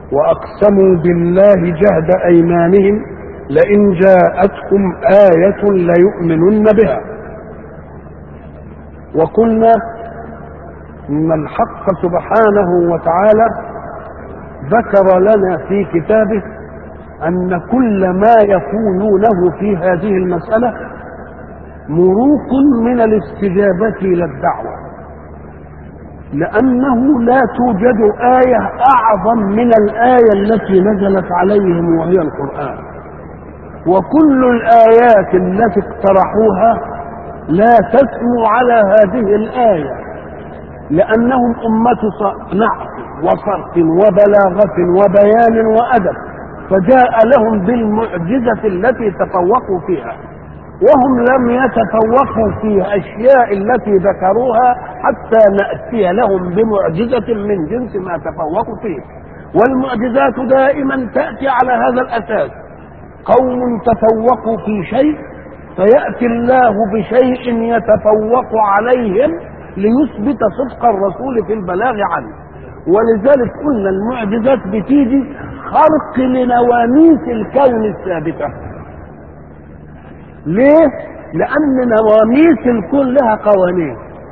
واقسموا بالله جهد ايمانهم لئن جاءتكم ايه ليؤمنن بها وقلنا ان الحق سبحانه وتعالى ذكر لنا في كتابه ان كل ما يقولونه في هذه المساله مروق من الاستجابه الى الدعوه لأنه لا توجد آية أعظم من الآية التي نزلت عليهم وهي القرآن وكل الآيات التي اقترحوها لا تسمو على هذه الآية لأنهم أمة نحو وصرف وبلاغة وبيان وأدب فجاء لهم بالمعجزة التي تفوقوا فيها وهم لم يتفوقوا في أشياء التي ذكروها حتى نأتي لهم بمعجزة من جنس ما تفوقوا فيه والمعجزات دائما تأتي على هذا الأساس قوم تفوقوا في شيء فيأتي الله بشيء يتفوق عليهم ليثبت صدق الرسول في البلاغ عنه ولذلك قلنا المعجزات بتيجي خرق لنواميس الكون الثابته ليه؟ لأن نواميس الكون لها قوانين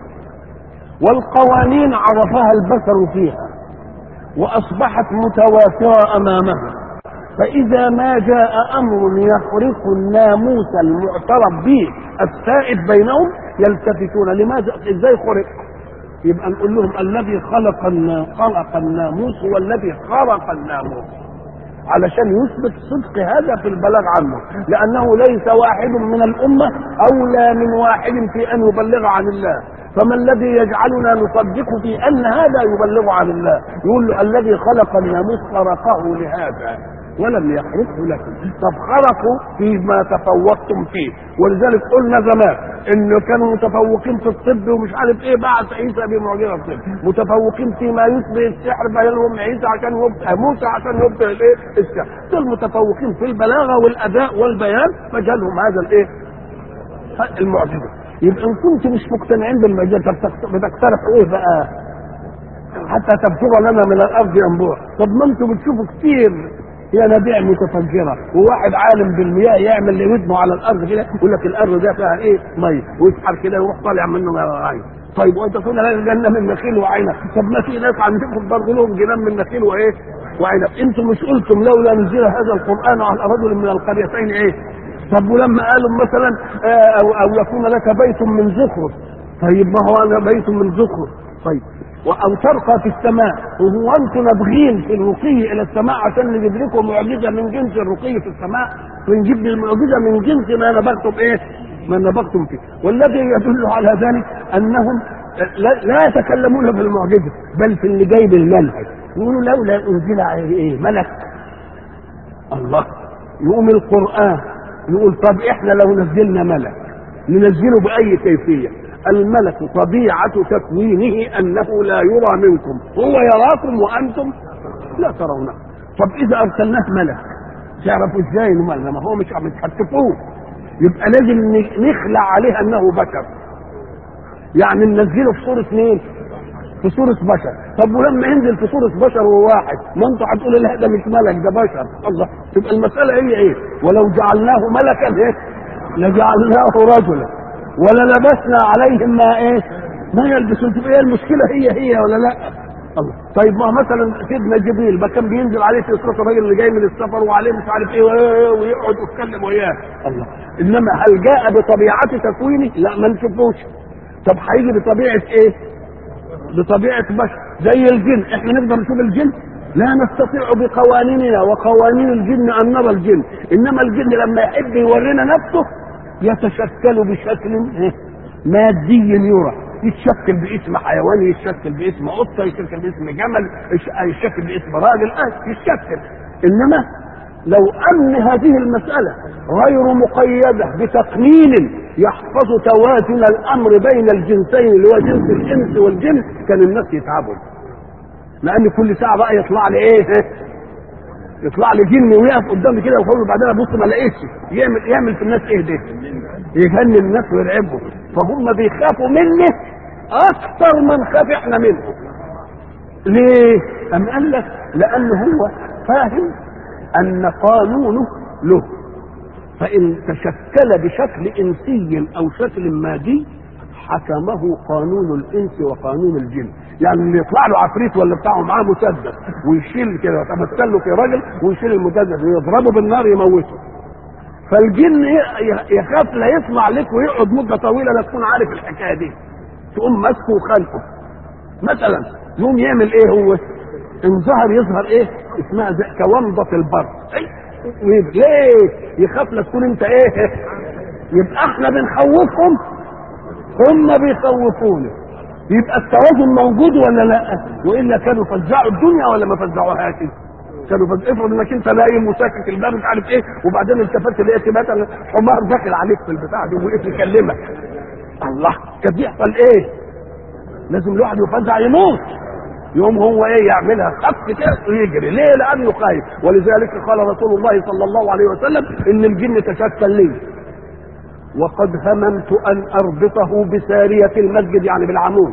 والقوانين عرفها البشر فيها وأصبحت متواترة أمامها فإذا ما جاء أمر يخرق الناموس المعترف به السائد بينهم يلتفتون لماذا إزاي خرق؟ يبقى نقول لهم الذي خلق خلق الناموس هو الذي خرق الناموس علشان يثبت صدق هذا في البلاغ عنه لأنه ليس واحد من الأمة أولى من واحد في أن يبلغ عن الله فما الذي يجعلنا نصدق في أن هذا يبلغ عن الله يقول له الذي خلق الناموس خرقه لهذا ولم يخرقه لكم طب خرقوا فيما تفوقتم فيه ولذلك قلنا زمان انه كانوا متفوقين في الطب ومش عارف ايه بعث عيسى بمعجزه الطب متفوقين فيما يشبه السحر بينهم عيسى عشان يبدأ موسى عشان يبدأ الايه السحر دول متفوقين في البلاغه والاداء والبيان فجالهم هذا الايه المعجزه يبقى ان كنت مش مقتنعين بالمعجزه بتقترحوا ايه بقى حتى تبتغوا لنا من الارض ينبوع طب ما انتم بتشوفوا كتير ينابيع متفجره وواحد عالم بالمياه يعمل اللي ودنه على الارض كده يقول لك الارض ده فيها ايه ميه ويسحر كده يروح طالع منه ميه طيب وانت تقول لنا جنه من نخيل وعنب طب ما في ناس عندكم برضه لهم جنان من نخيل وايه وعنب انتم مش قلتم لولا نزل هذا القران على رجل من القريتين ايه طب ولما قالوا مثلا آه او او يكون لك بيت من زخرف طيب ما هو انا بيت من زخرف طيب او ترقى في السماء وهو انتم نابغين في الرقي الى السماء عشان نجيب لكم معجزه من جنس الرقي في السماء ونجيب لي المعجزه من جنس ما نبغتم ايه؟ ما نبغتم فيه والذي يدل على ذلك انهم لا, لا يتكلمون في المعجزه بل في اللي جاي بالمنهج يقولوا لولا انزل عليه ايه؟ ملك الله يقوم القران يقول طب احنا لو نزلنا ملك ننزله باي كيفيه الملك طبيعة تكوينه أنه لا يرى منكم هو يراكم وأنتم لا ترونه طب إذا أرسلناه ملك تعرفوا إزاي إنه ملك ما هو مش مش هتشوفوه يبقى لازم نخلع عليه أنه بشر يعني ننزله في صورة مين؟ في صورة بشر طب ولما ينزل في صورة بشر هو واحد ما انتوا هتقولوا لا ده مش ملك ده بشر الله تبقى المسألة هي ايه؟ ولو جعلناه ملكا ايه؟ لجعلناه رجلا ولا لبسنا عليهم ما ايه ما يلبسون تبقى ايه المشكله هي هي ولا لا الله طيب ما مثلا سيدنا جبريل ما كان بينزل عليه في صوره الراجل اللي جاي من السفر وعليه مش عارف ايه ويقعد يتكلم وياه الله انما هل جاء بطبيعه تكوينه لا ما نشوفوش طب هيجي بطبيعه ايه بطبيعه بشر زي الجن احنا نقدر نشوف الجن لا نستطيع بقوانيننا وقوانين الجن ان نرى الجن انما الجن لما يحب يورينا نفسه يتشكل بشكل مادي يرى يتشكل باسم حيوان يتشكل باسم قطه يتشكل باسم جمل يتشكل باسم راجل آه يتشكل انما لو ان هذه المساله غير مقيده بتقنين يحفظ توازن الامر بين الجنسين اللي هو جنس الانس والجن كان الناس يتعبوا لان كل ساعه بقى يطلع لي ايه يطلع لي جن ويقف قدامي كده ويقول بعدين ابص ما الاقيش يعمل يعمل في الناس ايه ده؟ يجنن الناس ويرعبهم فهم بيخافوا منه اكثر من خاف احنا منه ليه؟ أم قال لك لأن هو فاهم أن قانونه له فإن تشكل بشكل إنسي أو شكل مادي حكمه قانون الإنس وقانون الجن يعني اللي يطلع له عفريت ولا بتاعه معاه مسدس ويشيل كده يتمثل له في راجل ويشيل المسدس ويضربه بالنار يموته فالجن يخاف لا يطلع لك ويقعد مده طويله لا تكون عارف الحكايه دي تقوم ماسكه وخانقه مثلا يقوم يعمل ايه هو ان ظهر يظهر ايه اسمها زي كومضة البر ليه يخاف لا تكون انت ايه يبقى احنا بنخوفهم هم بيخوفونا يبقى التوازن موجود ولا لا والا كانوا فزعوا الدنيا ولا ما فزعوهاش كانوا فز... افرض انك انت نايم وساكت الباب مش عارف ايه وبعدين التفت لقيت مثلا حمار داخل عليك في البتاع دي ووقف يكلمك الله كان بيحصل ايه لازم الواحد يفزع يموت يوم هو ايه يعملها خف كده ويجري ليه لانه خايف ولذلك قال رسول الله صلى الله عليه وسلم ان الجن تشكل لي وقد هممت ان اربطه بساريه المسجد يعني بالعمود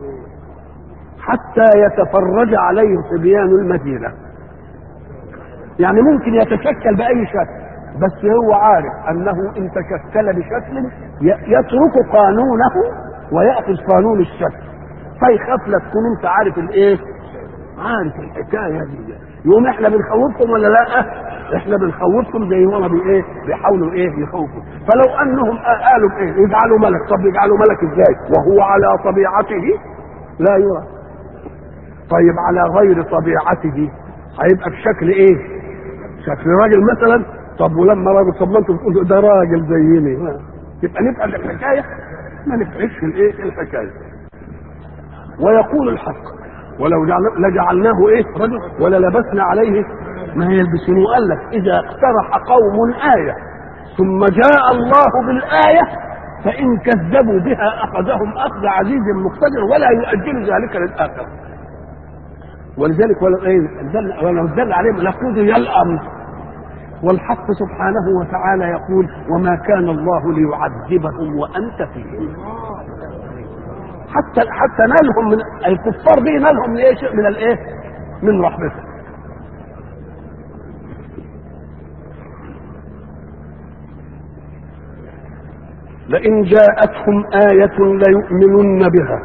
حتى يتفرج عليه صبيان المدينه يعني ممكن يتشكل باي شكل بس هو عارف انه ان تشكل بشكل يترك قانونه وياخذ قانون الشكل فيخاف لا تكون انت عارف الايه عارف الحكايه دي يقوم احنا بنخوفكم ولا لا احنا بنخوفكم زي ما بي ايه بيحاولوا ايه يخوفوا فلو انهم قالوا ايه يجعلوا ملك طب يجعلوا ملك ازاي وهو على طبيعته لا يرى طيب على غير طبيعته هيبقى بشكل ايه شكل راجل مثلا طب ولما راجل طب ما انتوا بتقولوا ده راجل زيني يبقى نفهم الحكايه ما نفهمش الايه الحكايه ويقول الحق ولو لجعلناه ايه رجل ولا لبسنا عليه ما يلبسون قال لك اذا اقترح قوم ايه ثم جاء الله بالايه فان كذبوا بها اخذهم اخذ عزيز مقتدر ولا يؤجل ذلك للاخر ولذلك ولو ايه ولو دل عليهم لقضي الامر والحق سبحانه وتعالى يقول وما كان الله ليعذبهم وانت فيهم حتى حتى نالهم من الكفار دي نالهم من ايه من الايه من رحمته لئن جاءتهم آية ليؤمنن بها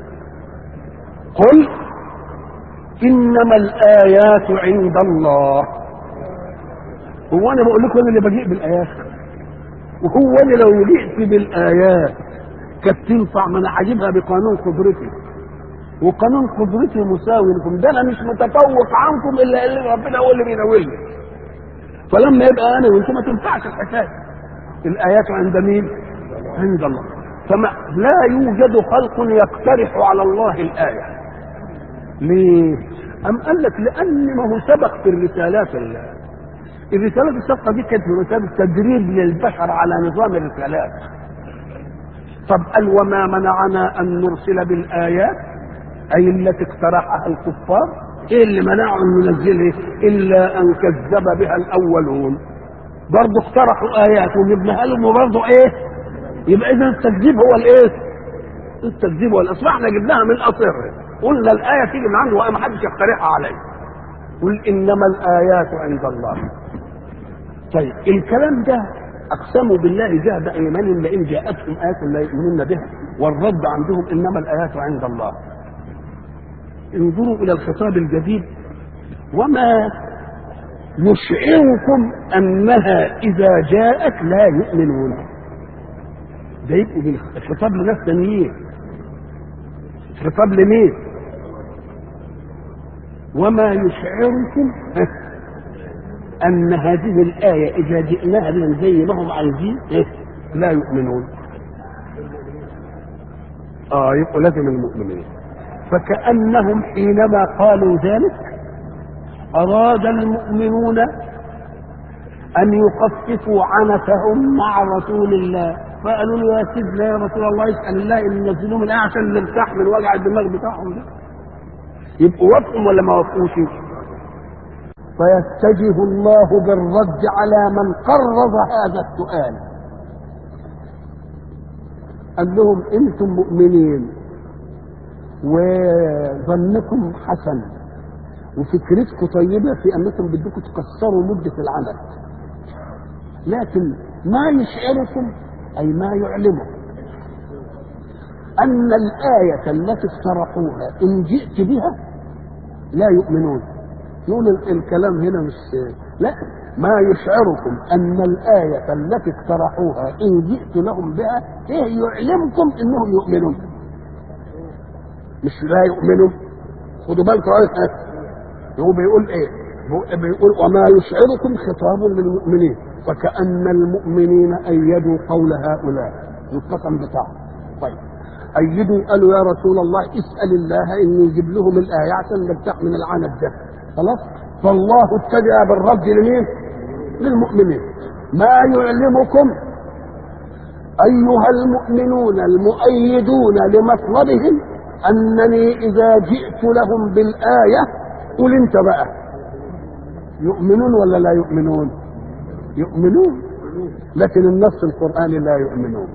قل إنما الآيات عند الله هو أنا بقول لكم أنا اللي بجيء بالآيات وهو أنا لو جئت بالآيات كانت تنفع ما انا هجيبها بقانون قدرتي وقانون قدرتي مساوي لكم ده انا مش متفوق عنكم الا اللي ربنا هو اللي بيناولني فلما يبقى انا وانتم ما تنفعش الحكايه الايات عند مين؟ عند الله فما لا يوجد خلق يقترح على الله الايه ليه؟ أم قال لك لأن ما هو سبق في الرسالات الرسالات السابقة دي كانت رسالة تدريب للبشر على نظام الرسالات طب قال وما منعنا ان نرسل بالايات اي التي اقترحها الكفار ايه اللي منعهم ان ننزله الا ان كذب بها الاولون برضه اقترحوا ايات وجبناها لهم وبرضه ايه يبقى اذا التكذيب هو الايه التكذيب هو الاصل احنا جبناها من اصره قلنا الايه تيجي من عنده وما حدش يقترحها عليه قل انما الايات عند الله طيب الكلام ده اقسموا بالله جهد ايمانهم لئن جاءتهم ايه لا يؤمنون بها والرد عندهم انما الايات عند الله انظروا الى الخطاب الجديد وما يشعركم انها اذا جاءت لا يؤمنون ده يبقوا الخطاب لناس تانيين خطاب لمين وما يشعركم ان هذه الايه اذا جئناها بهم زي ما هم عايزين إيه؟ لا يؤمنون اه يبقوا لازم المؤمنين فكانهم حينما قالوا ذلك اراد المؤمنون ان يخففوا عنتهم مع رسول الله فقالوا له يا سيدنا يا رسول الله اسال الله ان ينزلوه من عشان نرتاح من وجع الدماغ بتاعهم ده يبقوا وافقوا ولا ما وافقوش فيتجه الله بالرد على من قرض هذا السؤال قال لهم انتم مؤمنين وظنكم حسن وفكرتكم طيبه في انكم بدكم تكسروا مده العمل لكن ما يشعركم اي ما يعلمكم ان الايه التي اقترحوها ان جئت بها لا يؤمنون يقول الكلام هنا مش لا ما يشعركم ان الايه التي اقترحوها ان جئت لهم بها ايه يعلمكم انهم يؤمنون مش لا يؤمنوا خدوا بالكم هو بيقول ايه بيقول وما يشعركم خطاب للمؤمنين فكأن المؤمنين أيدوا قول هؤلاء القسم بتاعهم طيب أيدوا قالوا يا رسول الله اسأل الله أن يجيب لهم الآية عشان نرتاح من العنت ده خلاص فالله اتجه بالرد لمين؟ للمؤمنين ما يعلمكم أيها المؤمنون المؤيدون لمطلبهم أنني إذا جئت لهم بالآية قل أنت بقى يؤمنون ولا لا يؤمنون؟ يؤمنون لكن النص القرآني لا يؤمنون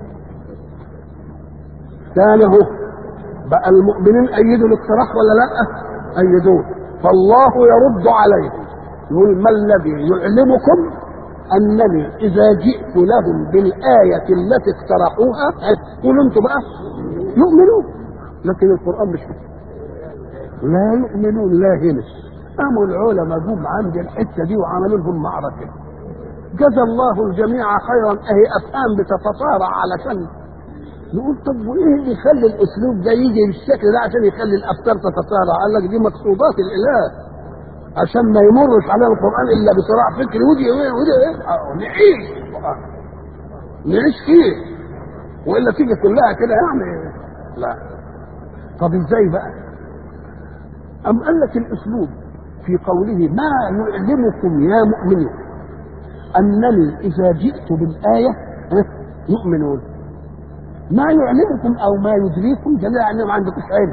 ثاني هو بقى المؤمنين أيدوا الاقتراح ولا لا؟ أيدوه فالله يرد عليهم يقول ما الذي يعلمكم أنني إذا جئت لهم بالآية التي اقترحوها قولوا أنتم بقى يؤمنون لكن القرآن مش كده لا يؤمنون لا هنا قاموا العلماء جم عند الحتة دي وعملوا لهم معركة جزى الله الجميع خيرا اهي افهام بتتصارع علشان نقول طب وايه اللي يخلي الاسلوب ده يجي بالشكل ده عشان يخلي الافكار تتصارع قال لك دي مقصودات الاله عشان ما يمرش على القران الا بصراع فكري ودي ايه ودي ايه نعيش نعيش فيه والا تيجي كلها كده يعني لا طب ازاي بقى ام قال لك الاسلوب في قوله ما يعلمكم يا مؤمنين انني اذا جئت بالايه يؤمنون ما يعلمكم او ما يدريكم دليل على ما عندكوش علم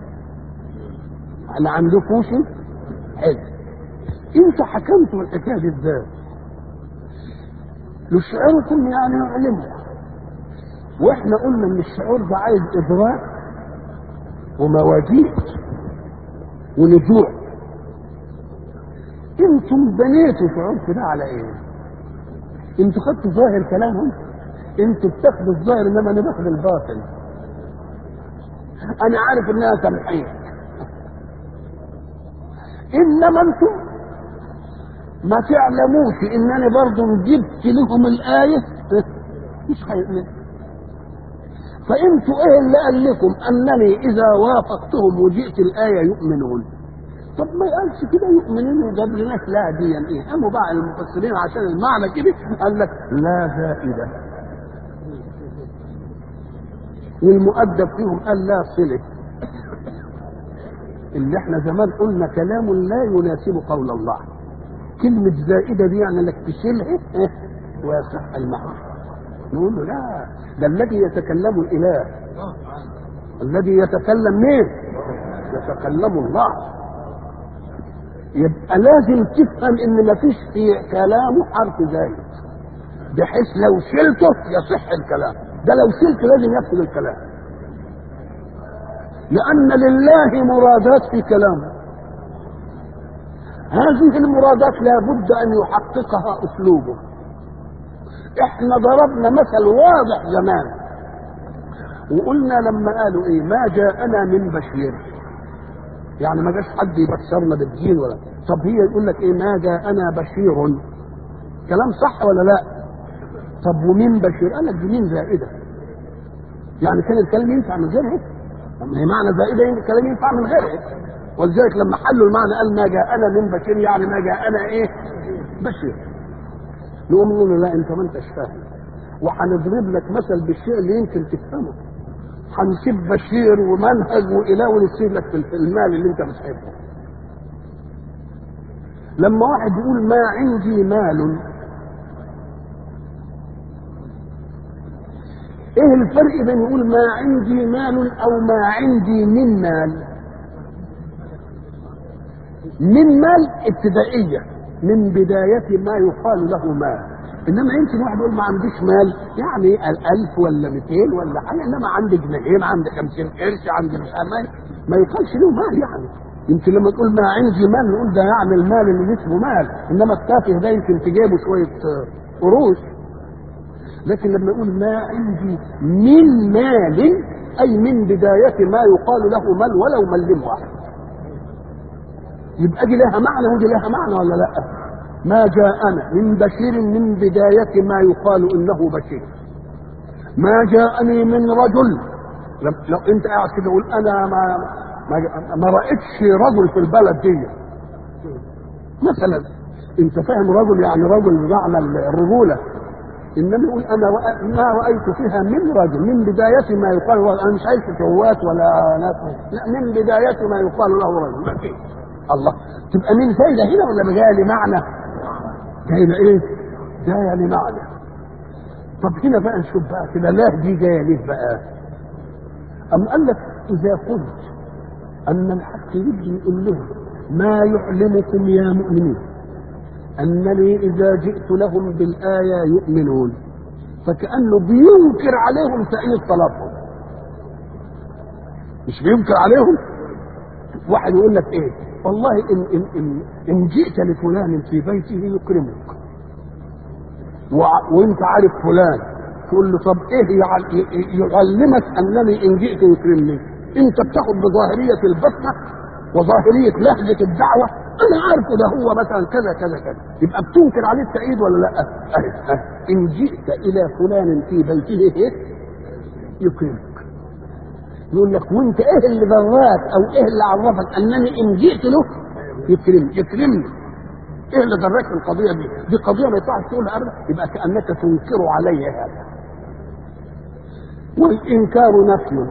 ما عندكوش علم انتوا حكمتوا الحكايه دي ازاي يشعركم يعني يعلمكم واحنا قلنا ان الشعور ده عايز ادراك ومواجيد ونجوع انتم بنيتوا شعوركم ده على ايه انتوا خدتوا ظاهر كلامهم انتوا بتاخدوا الظاهر انما انا باخد الباطن انا عارف انها سامحين انما انتم ما تعلموش انني برضه جبت لهم الايه مش هيؤمنوا فانتوا ايه اللي قال لكم انني اذا وافقتهم وجئت الايه يؤمنون طب ما يقالش كده يؤمنون وجاب لناس لا دي ايه قاموا بقى المفسرين عشان المعنى كده قال لك لا زائده والمؤدب فيهم قال لا صله اللي احنا زمان قلنا كلام لا يناسب قول الله كلمة زائدة دي يعني انك تشيلها ويصح المعنى نقول له لا ده الذي يتكلم الاله الذي يتكلم مين يتكلم الله يبقى لازم تفهم ان ما فيش في كلامه حرف زايد بحيث لو شلته يصح الكلام ده لو شلته لازم يفصل الكلام لان لله مرادات في كلامه هذه المرادات لابد ان يحققها اسلوبه احنا ضربنا مثل واضح زمان وقلنا لما قالوا ايه ما جاءنا من بشير يعني ما جاش حد يبشرنا بالدين ولا طب هي يقول لك ايه ما جاءنا بشير كلام صح ولا لا طب ومين بشير قال لك دي مين زائده يعني كان الكلام ينفع من غيرها ما هي معنى زائده الكلام ينفع من غيرها ولذلك لما حلوا المعنى قال ما جاءنا من بشير يعني ما جاءنا ايه بشير نقوم نقول له لا انت ما انتش فاهم وهنضرب لك مثل بالشيء اللي يمكن تفهمه هنسيب بشير ومنهج واله ونسيب لك في المال اللي انت بتحبه لما واحد يقول ما عندي مال ايه الفرق بين يقول ما عندي مال او ما عندي من مال من مال ابتدائية من بداية ما يقال له مال انما يمكن واحد يقول ما عنديش مال يعني الالف ولا 200 ولا حاجه انما عندي جنيهين عندي 50 قرش عندي مش عارف ما يقالش له مال يعني يمكن لما تقول ما عندي مال نقول ده يعني المال اللي اسمه مال انما التافه ده يمكن تجيبه شويه آه، قروش لكن لما يقول ما عندي من مال اي من بدايه ما يقال له مال ولو ملم واحد يبقى دي لها معنى ودي لها معنى ولا لا ما جاءنا من بشير من بدايه ما يقال انه بشير ما جاءني من رجل لو, لو انت قاعد كده قول انا ما ما, ما رايتش رجل في البلد دي مثلا انت فاهم رجل يعني رجل معنى الرجوله انما يقول انا رأ- ما رايت فيها من رجل من بدايه ما يقال له انا مش عايز شهوات ولا ناس لا من بدايه ما يقال له رجل ما فيش الله تبقى مين فايده هنا ولا جايه لمعنى؟ جايه لايه؟ جايه لمعنى طب هنا بقى نشوف بقى كده لا دي جايه ليه بقى؟ أم قال لك إذا قلت أن الحق يجي يقول لهم ما يعلمكم يا مؤمنين أنني إذا جئت لهم بالآية يؤمنون فكأنه بينكر عليهم تأييد طلبهم مش بينكر عليهم واحد يقول لك ايه والله ان ان ان, إن جئت لفلان في بيته يكرمك وع- وانت عارف فلان تقول له طب ايه يع- ي- يعلمك انني ان جئت يكرمني انت بتاخد بظاهريه البسمه وظاهريه لهجه الدعوه انا عارفه ده هو مثلا كذا كذا كذا يبقى بتنكر عليه التأييد ولا لا؟ أهي أهي. ان جئت الى فلان في بيته إيه؟ يكرمك يقول لك وانت ايه اللي دراك او ايه اللي عرفك انني ان جئت له يكرمني يكرمني ايه اللي دراك في القضيه دي؟ دي قضيه ما ينفعش تقولها ابدا يبقى كانك تنكر علي هذا. والانكار نفي.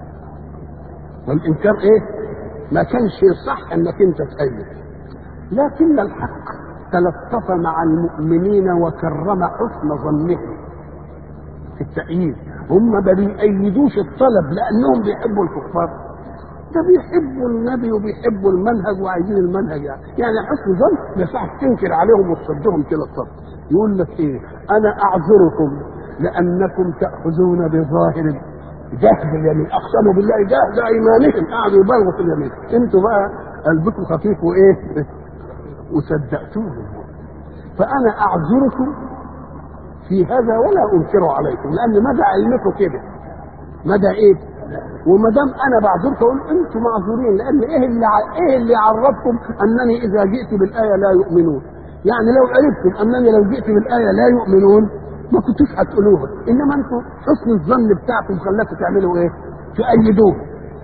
والانكار ايه؟ ما كانش صح انك انت تأيد. لكن الحق تلطف مع المؤمنين وكرم حسن ظنهم في التأييد. هم ما بيأيدوش الطلب لأنهم بيحبوا الكفار. ده بيحبوا النبي وبيحبوا المنهج وعايزين المنهج يعني يعني حسن ظن ما ينفعش تنكر عليهم وتصدهم كده الصف يقول لك ايه انا اعذركم لانكم تاخذون بظاهر جهد اليمين اقسموا بالله جهد ايمانهم قعدوا يبالغوا في اليمين انتوا بقى قلبكم خفيف وايه وصدقتوهم فانا اعذركم في هذا ولا انكر عليكم لان مدى علمكم كده مدى ايه وما دام انا بعذركم اقول انتم معذورين لان ايه اللي ع- ايه اللي عرفكم انني اذا جئت بالايه لا يؤمنون يعني لو عرفتم انني لو جئت بالايه لا يؤمنون ما كنتوش هتقولوها انما انتم حسن الظن بتاعكم خلاكم تعملوا ايه تؤيدوه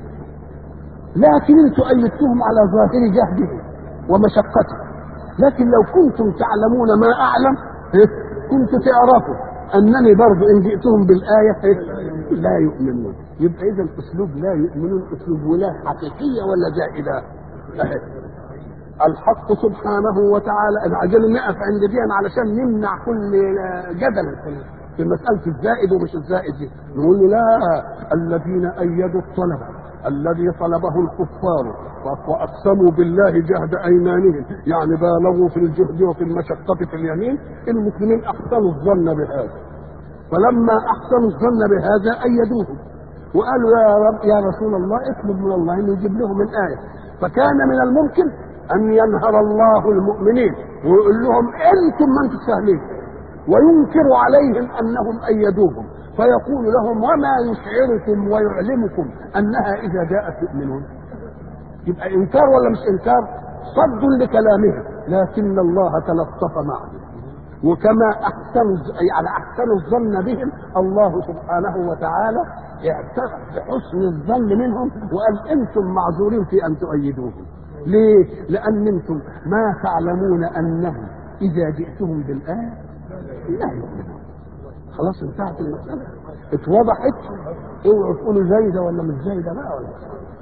لكن انتم ايدتوهم على ظاهر جهدهم ومشقته لكن لو كنتم تعلمون ما اعلم إيه؟ كنتم تعرفوا انني برضو ان جئتهم بالايه إيه؟ لا يؤمنون يبقى اذا اسلوب لا يؤمنون اسلوب ولاة حقيقيه ولا زائده؟ أهي. الحق سبحانه وتعالى عجل نقف عند دي علشان نمنع كل جدل في- في مسألة الزائد ومش الزائد دي نقول له لا الذين أيدوا الطلب الذي طلبه الكفار واقسموا بالله جهد ايمانهم يعني بالغوا في الجهد وفي المشقه في اليمين المسلمين احسنوا الظن بهذا فلما احسنوا الظن بهذا ايدوه وقالوا يا رب يا رسول الله اطلب من الله انه يجيب لهم الايه فكان من الممكن ان ينهر الله المؤمنين ويقول لهم انتم من تستهلكون وينكر عليهم انهم ايدوهم فيقول لهم وما يشعركم ويعلمكم انها اذا جاءت يؤمنون يبقى انكار ولا مش انكار صد لكلامهم لكن الله تلطف معهم وكما احسنوا يعني احسنوا الظن بهم الله سبحانه وتعالى اعترف بحسن الظن منهم وقال انتم معذورين في ان تؤيدوهم ليه؟ لان انتم ما تعلمون انه اذا جئتهم بالايه لا يؤمنون خلاص انتهت المساله اتوضحت اوعوا تقولوا زايده ولا مش زايده بقى ولا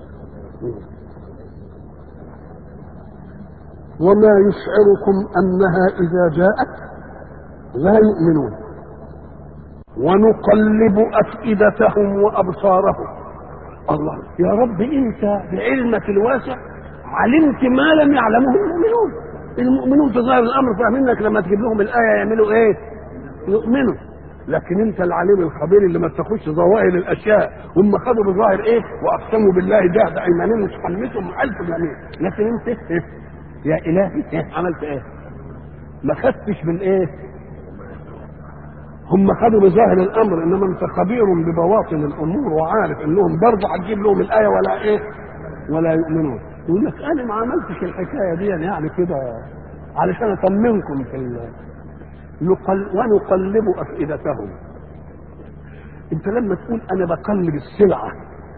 وما يشعركم انها اذا جاءت لا يؤمنون ونقلب افئدتهم وابصارهم الله يا رب انت بعلمك الواسع علمت ما لم يعلمه المؤمنون المؤمنون في ظاهر الامر فاهمين انك لما تجيب لهم الايه يعملوا ايه يؤمنوا لكن انت العليم الخبير اللي ما تاخدش ظواهر الاشياء هم خدوا بظاهر ايه واقسموا بالله جهد ايمانهم مش حلمتهم الف يمين لكن انت إيه؟ يا الهي إيه؟ عملت ايه ما خدتش بالايه هم خدوا بظاهر الامر انما انت خبير ببواطن الامور وعارف انهم برضه هتجيب لهم الايه ولا ايه ولا يؤمنون يقول لك انا ما عملتش الحكايه دي يعني كده علشان اطمنكم في ال... نقل... ونقلب افئدتهم انت لما تقول انا بقلب السلعه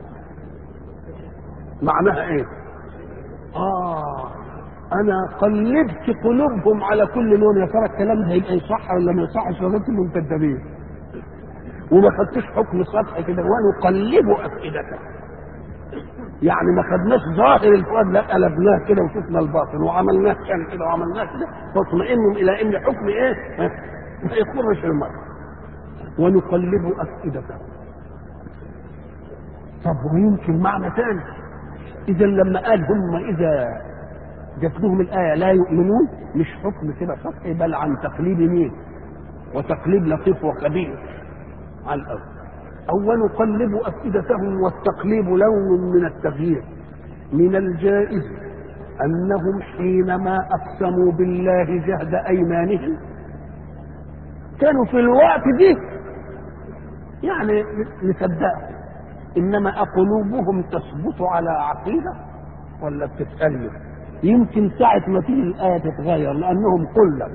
معناها ايه اه انا قلبت قلوبهم على كل لون يا ترى الكلام ده هيبقى يصح ولا ما يصحش ولا انتم منتدبين وما خدتش حكم سطحي كده ونقلب افئدتهم يعني ما خدناش ظاهر الفؤاد لا قلبناه كده وشفنا الباطن وعملناه كان كده وعملناه كده فاطمئنوا الى ان حكم ايه؟ ما يخرش المرء ونقلب افئدتهم طب ويمكن معنى ثاني اذا لما قال هم اذا جات لهم الايه لا يؤمنون مش حكم كده سطحي بل عن تقليد مين؟ وتقليد لطيف وخبير على الاول أو نقلب أفئدتهم والتقليب لون من التغيير من الجائز أنهم حينما أقسموا بالله جهد أيمانهم كانوا في الوقت دي يعني نصدقهم إنما أقلوبهم تثبت على عقيدة ولا بتتألف يمكن ساعة ما تيجي الآية تتغير لأنهم قلة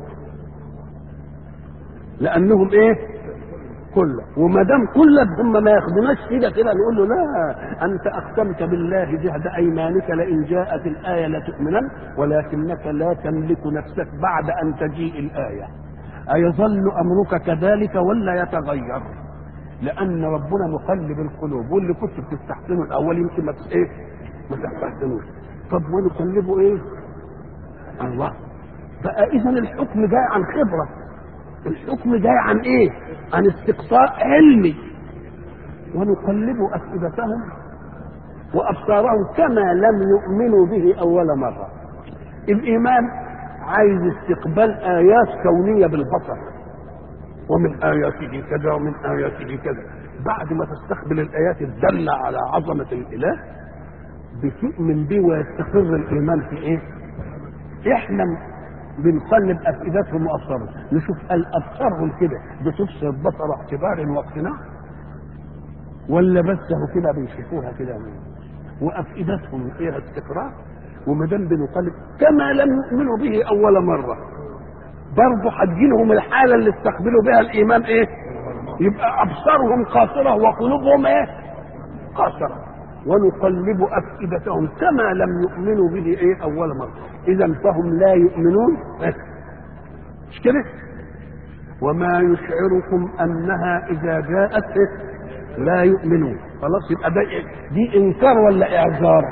لأنهم إيه؟ كله وما دام كله هم ما ياخدوناش كده كده نقول له لا انت اقسمت بالله جهد ايمانك لئن جاءت الايه لتؤمنن ولكنك لا تملك نفسك بعد ان تجيء الايه ايظل امرك كذلك ولا يتغير لان ربنا مقلب القلوب واللي كنت بتستحسنه الاول يمكن ما ايه ما تستحسنوش طب ونقلبه ايه الله بقى اذا الحكم جاي عن خبره الحكم جاي عن ايه عن استقصاء علمي ونقلب افئدتهم وابصارهم كما لم يؤمنوا به اول مره الايمان عايز استقبال ايات كونيه بالبصر ومن اياته كذا ومن اياته كذا بعد ما تستقبل الايات الداله على عظمه الاله بتؤمن به ويستقر الايمان في ايه احنا بنقلب افئدتهم وابصارهم نشوف الابصارهم كده بتبصر بصر اعتبار واقتناع ولا بس هو كده بيشوفوها كده وافئدتهم فيها استقرار وما دام بنقلب كما لم يؤمنوا به اول مره برضه هتجيلهم الحاله اللي استقبلوا بها الايمان ايه؟ يبقى ابصارهم قاصره وقلوبهم ايه؟ قاصره ونقلب افئدتهم كما لم يؤمنوا به ايه اول مره اذا فهم لا يؤمنون مش كده وما يشعركم انها اذا جاءت إيه؟ لا يؤمنون خلاص يبقى ده إيه؟ دي انكار ولا اعذار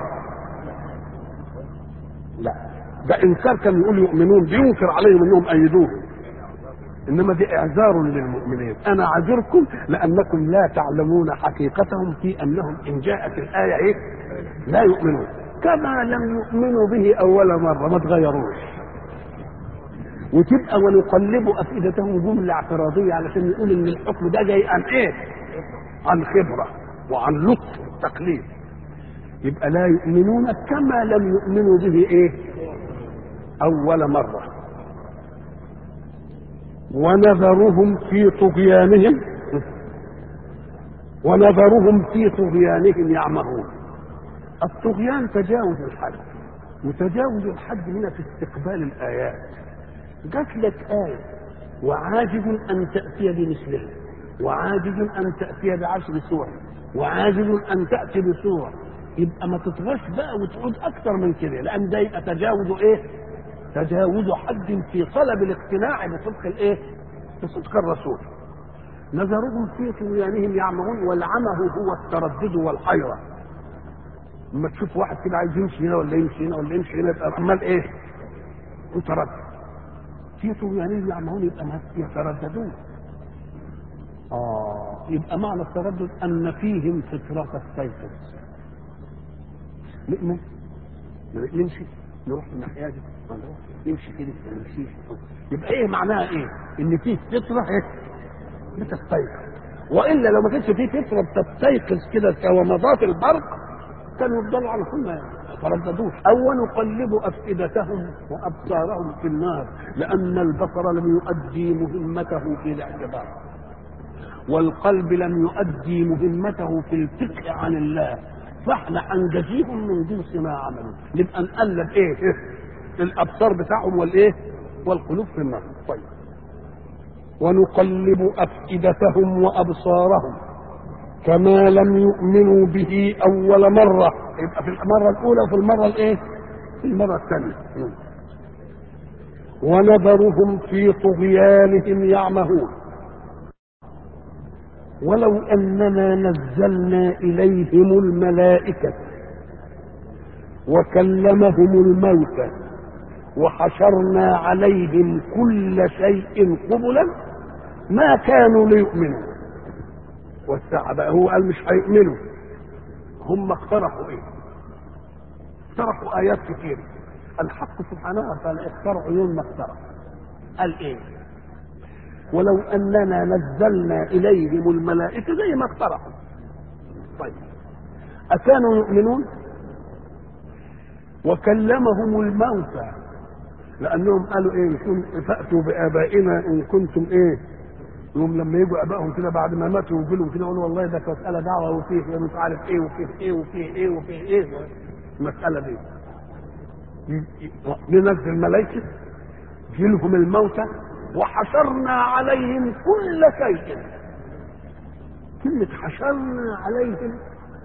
لا ده انكار كان يقول يؤمنون بينكر عليهم انهم ايدوه انما دي اعذار للمؤمنين انا عذركم لانكم لا تعلمون حقيقتهم في انهم ان جاءت الايه ايه لا يؤمنون كما لم يؤمنوا به اول مره ما تغيروش وتبقى ونقلب افئدتهم جمله اعتراضيه علشان يقول ان الحكم ده جاي عن ايه؟ عن خبره وعن لطف التقليد يبقى لا يؤمنون كما لم يؤمنوا به ايه؟ اول مره ونذرهم في طغيانهم ونذرهم في طغيانهم يعمهون الطغيان تجاوز الحد وتجاوز الحد هنا في استقبال الآيات جات لك آية وعاجز أن تأتي بمثلها وعاجز أن تأتي بعشر سور وعاجز أن تأتي بسور يبقى ما تطغاش بقى وتعود أكثر من كده لأن ده يبقى تجاوز إيه؟ تجاوز حد في طلب الاقتناع بصدق الايه؟ بصدق الرسول. نذرهم في طغيانهم يعمهون والعمه هو التردد والحيره. لما تشوف واحد كده عايز يمشي هنا ولا يمشي هنا ولا يمشي هنا يبقى عمال ايه؟ متردد. في طغيانهم يعمهون يبقى ما يترددون. اه يبقى معنى التردد ان فيهم فطره تستيقظ. نؤمن نمشي نروح الناحيه دي نمشي كده ما نمشيش يبقى ايه معناها ايه؟ ان في فطره ايه؟ بتستيقظ والا لو ما كانش فيه فطره بتستيقظ كده كومضات البرق كانوا يفضلوا على طول ما يترددوش او نقلب افئدتهم وابصارهم في النار لان البصر لم يؤدي مهمته في الاعتبار والقلب لم يؤدي مهمته في الفقه عن الله فاحنا انجزيهم من جنس ما عملوا نبقى نقلب ايه الابصار بتاعهم والايه والقلوب في النار طيب ونقلب افئدتهم وابصارهم كما لم يؤمنوا به اول مره يبقى في المره الاولى وفي المره الايه في المره الثانيه ونذرهم في طغيانهم يعمهون ولو اننا نزلنا اليهم الملائكه وكلمهم الموتى وحشرنا عليهم كل شيء قبلا ما كانوا ليؤمنوا والساعة بقى هو قال مش هيؤمنوا هم اقترحوا ايه اقترحوا ايات كتير الحق سبحانه وتعالى اخترعوا يوم ما اخترع قال ايه ولو اننا نزلنا اليهم الملائكه زي ما اقترحوا طيب اكانوا يؤمنون وكلمهم الموتى لانهم قالوا ايه يكون فاتوا بابائنا ان كنتم ايه يوم لما يجوا ابائهم كده بعد ما ماتوا ويجوا لهم كده يقولوا والله ده مساله دعوه وفيه مش عارف ايه وفيه ايه وفيه ايه وفيه ايه المساله دي ننزل الملائكه جيلهم الموتى وحشرنا عليهم كل شيء كلمة حشرنا عليهم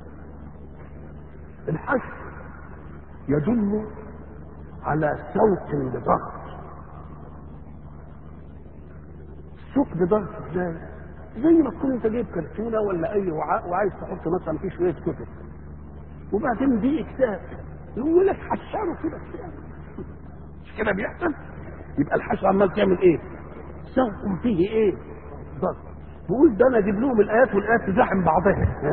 الحشر يدل على سوق بضغط سوق بضغط ازاي؟ زي ما تكون انت جايب كرتونه ولا اي وعاء وعايز تحط مثلا فيه شويه كتب وبعدين دي كتاب يقول لك حشره كده كتاب مش كده بيحصل؟ يبقى الحشر عمال تعمل ايه؟ سوق فيه ايه؟ ضغط بقول ده انا اجيب لهم الايات والايات تزاحم بعضها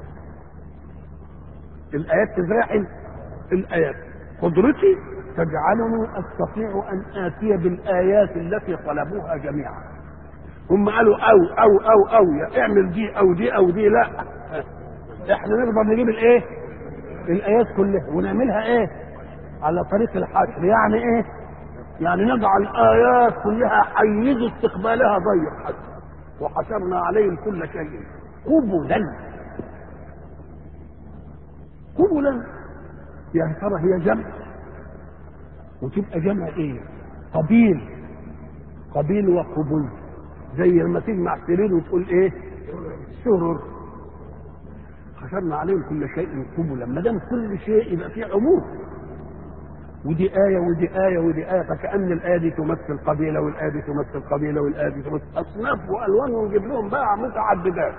الايات تزاحم الايات قدرتي تجعلني استطيع ان اتي بالايات التي طلبوها جميعا هم قالوا او او او او يا اعمل دي او دي او دي لا احنا نقدر نجيب الايه الايات كلها ونعملها ايه على طريق الحشر يعني ايه يعني نجعل الايات كلها حيز استقبالها ضيق حتى وحشرنا عليهم كل شيء قبلا قبلا يعني ترى هي جمع وتبقى جمع ايه قبيل قبيل وقبول زي لما تجمع سرير وتقول ايه سرر حشرنا عليهم كل شيء قبلا ما دام كل شيء يبقى فيه عموم ودي آية ودي آية ودي آية فكأن الآية دي تمثل قبيلة والآية دي تمثل قبيلة والآية دي تمثل أصناف وألوان ونجيب لهم بقى متعددات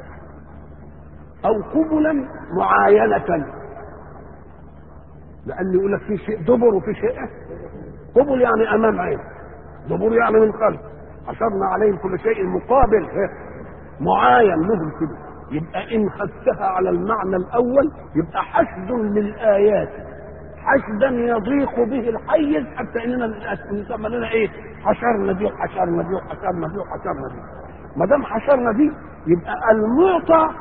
أو قبلا معاينة لأن يقول لك في شيء دبر وفي شيء قبل يعني أمام عين دبر يعني من خلف حشرنا عليهم كل شيء مقابل معاين لهم كده يبقى إن خدتها على المعنى الأول يبقى حشد للآيات حشدا يضيق به الحيز حتى اننا نسمى لنا ايه حشرنا دي وحشرنا دي وحشرنا دي وحشرنا دي ما دام حشرنا دي يبقى المعطى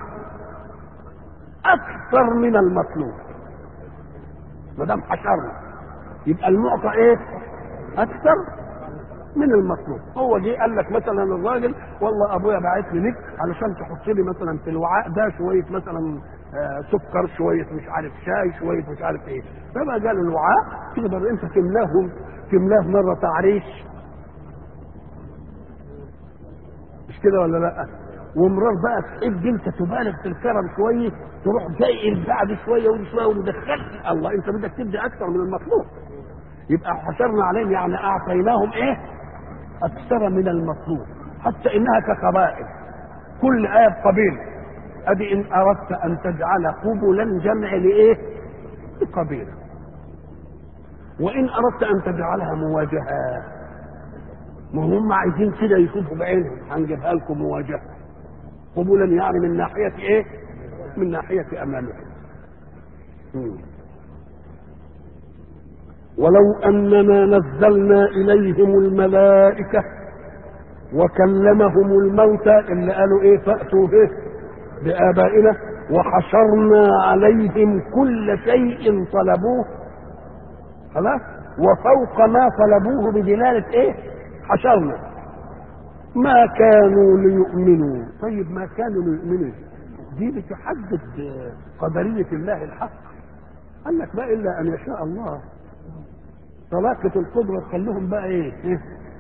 اكثر من المطلوب ما دام حشرنا يبقى المعطى ايه اكثر من المطلوب هو جه قال لك مثلا الراجل والله ابويا باعت لي لك علشان تحط لي مثلا في الوعاء ده شويه مثلا آه سكر شويه مش عارف شاي شويه مش عارف ايه فما قال الوعاء تقدر انت تملاه تملاه مره تعريش مش كده ولا لا ومرار بقى تحب انت تبالغ في الكرم شويه تروح جاي بعد شويه ودي شويه ومدخلك الله انت بدك تدي اكثر من المطلوب يبقى حشرنا عليهم يعني اعطيناهم ايه اكثر من المطلوب حتى انها كقبائل كل ايه بقبيل ادي ان اردت ان تجعل قبلا جمع لايه لقبيله وان اردت ان تجعلها مواجهه ما هم عايزين كده يشوفوا بعينهم هنجيبها لكم مواجهه قبلا يعني من ناحيه ايه من ناحيه امامهم ولو اننا نزلنا اليهم الملائكه وكلمهم الموتى اللي قالوا ايه فاتوا به بابائنا وحشرنا عليهم كل شيء طلبوه خلاص وفوق ما طلبوه بدلاله ايه حشرنا ما كانوا ليؤمنوا طيب ما كانوا ليؤمنوا دي بتحدد قدرية الله الحق قال لك بقى إلا أن يشاء الله طلاقة القدرة تخليهم بقى إيه, إيه؟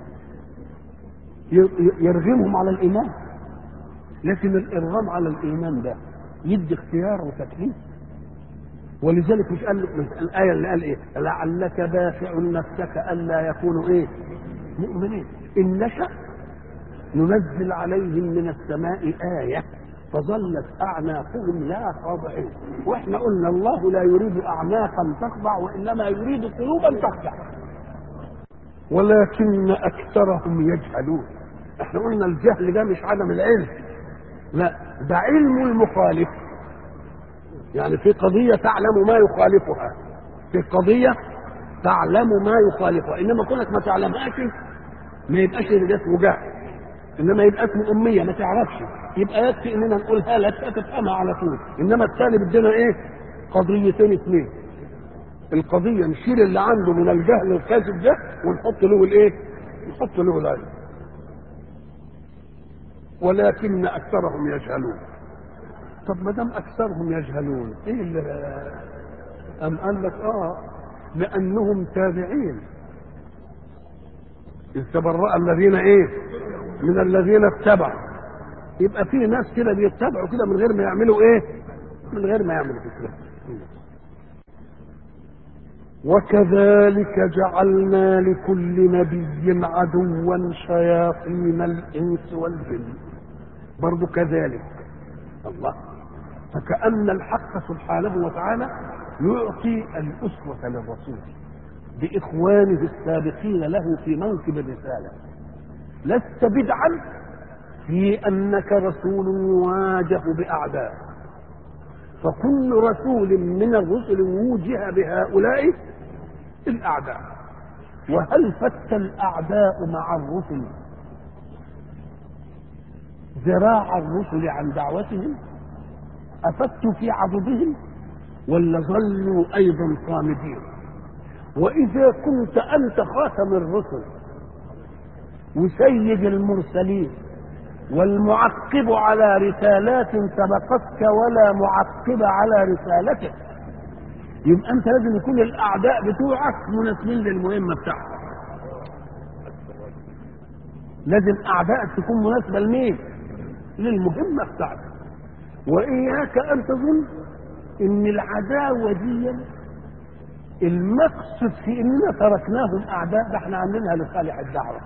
يرغمهم على الإيمان لكن الإرغام على الإيمان ده يدي اختيار وتكليف ولذلك مش قال الآية اللي قال إيه لعلك باشع نفسك ألا يكونوا إيه مؤمنين إن نشأ ننزل عليهم من السماء آية فظلت أعناقهم لا خاضعين وإحنا قلنا الله لا يريد أعناقا تخضع وإنما يريد قلوبا تخضع ولكن أكثرهم يجهلون إحنا قلنا الجهل ده مش عدم العلم لا ده علم المخالف يعني في قضية تعلم ما يخالفها في قضية تعلم ما يخالفها إنما كونك ما تعلمهاش ما يبقاش ده اسمه جهل انما يبقى اسمه اميه ما تعرفش يبقى يكفي اننا نقولها لك تفهمها على طول انما الثاني بدنا ايه قضيتين اثنين القضيه نشيل اللي عنده من الجهل الكاذب ده ونحط له الايه نحط له العلم ولكن اكثرهم يجهلون طب ما دام اكثرهم يجهلون ايه اللي ام قال لك اه لانهم تابعين إذ تبرأ الذين ايه من الذين اتبعوا يبقى في ناس كده بيتبعوا كده من غير ما يعملوا ايه من غير ما يعملوا كده وكذلك جعلنا لكل نبي عدوا شياطين الانس والجن برضو كذلك الله فكأن الحق سبحانه وتعالى يعطي الأسوة للرسول بإخوانه السابقين له في منصب الرسالة لست بدعا في أنك رسول واجه بأعداء فكل رسول من الرسل وجه بهؤلاء الأعداء وهل فت الأعداء مع الرسل ذراع الرسل عن دعوتهم أفتوا في عضدهم ولا ظلوا أيضا صامدين وإذا كنت أنت خاتم الرسل وسيد المرسلين والمعقب على رسالات سبقتك ولا معقب على رسالتك يبقى انت لازم يكون الاعداء بتوعك مناسبين للمهمه بتاعتك لازم اعدائك تكون مناسبه لمين للمهمه بتاعتك واياك ان تظن ان العداوه دي المقصد في اننا تركناهم اعداء ده احنا عاملينها لصالح الدعوه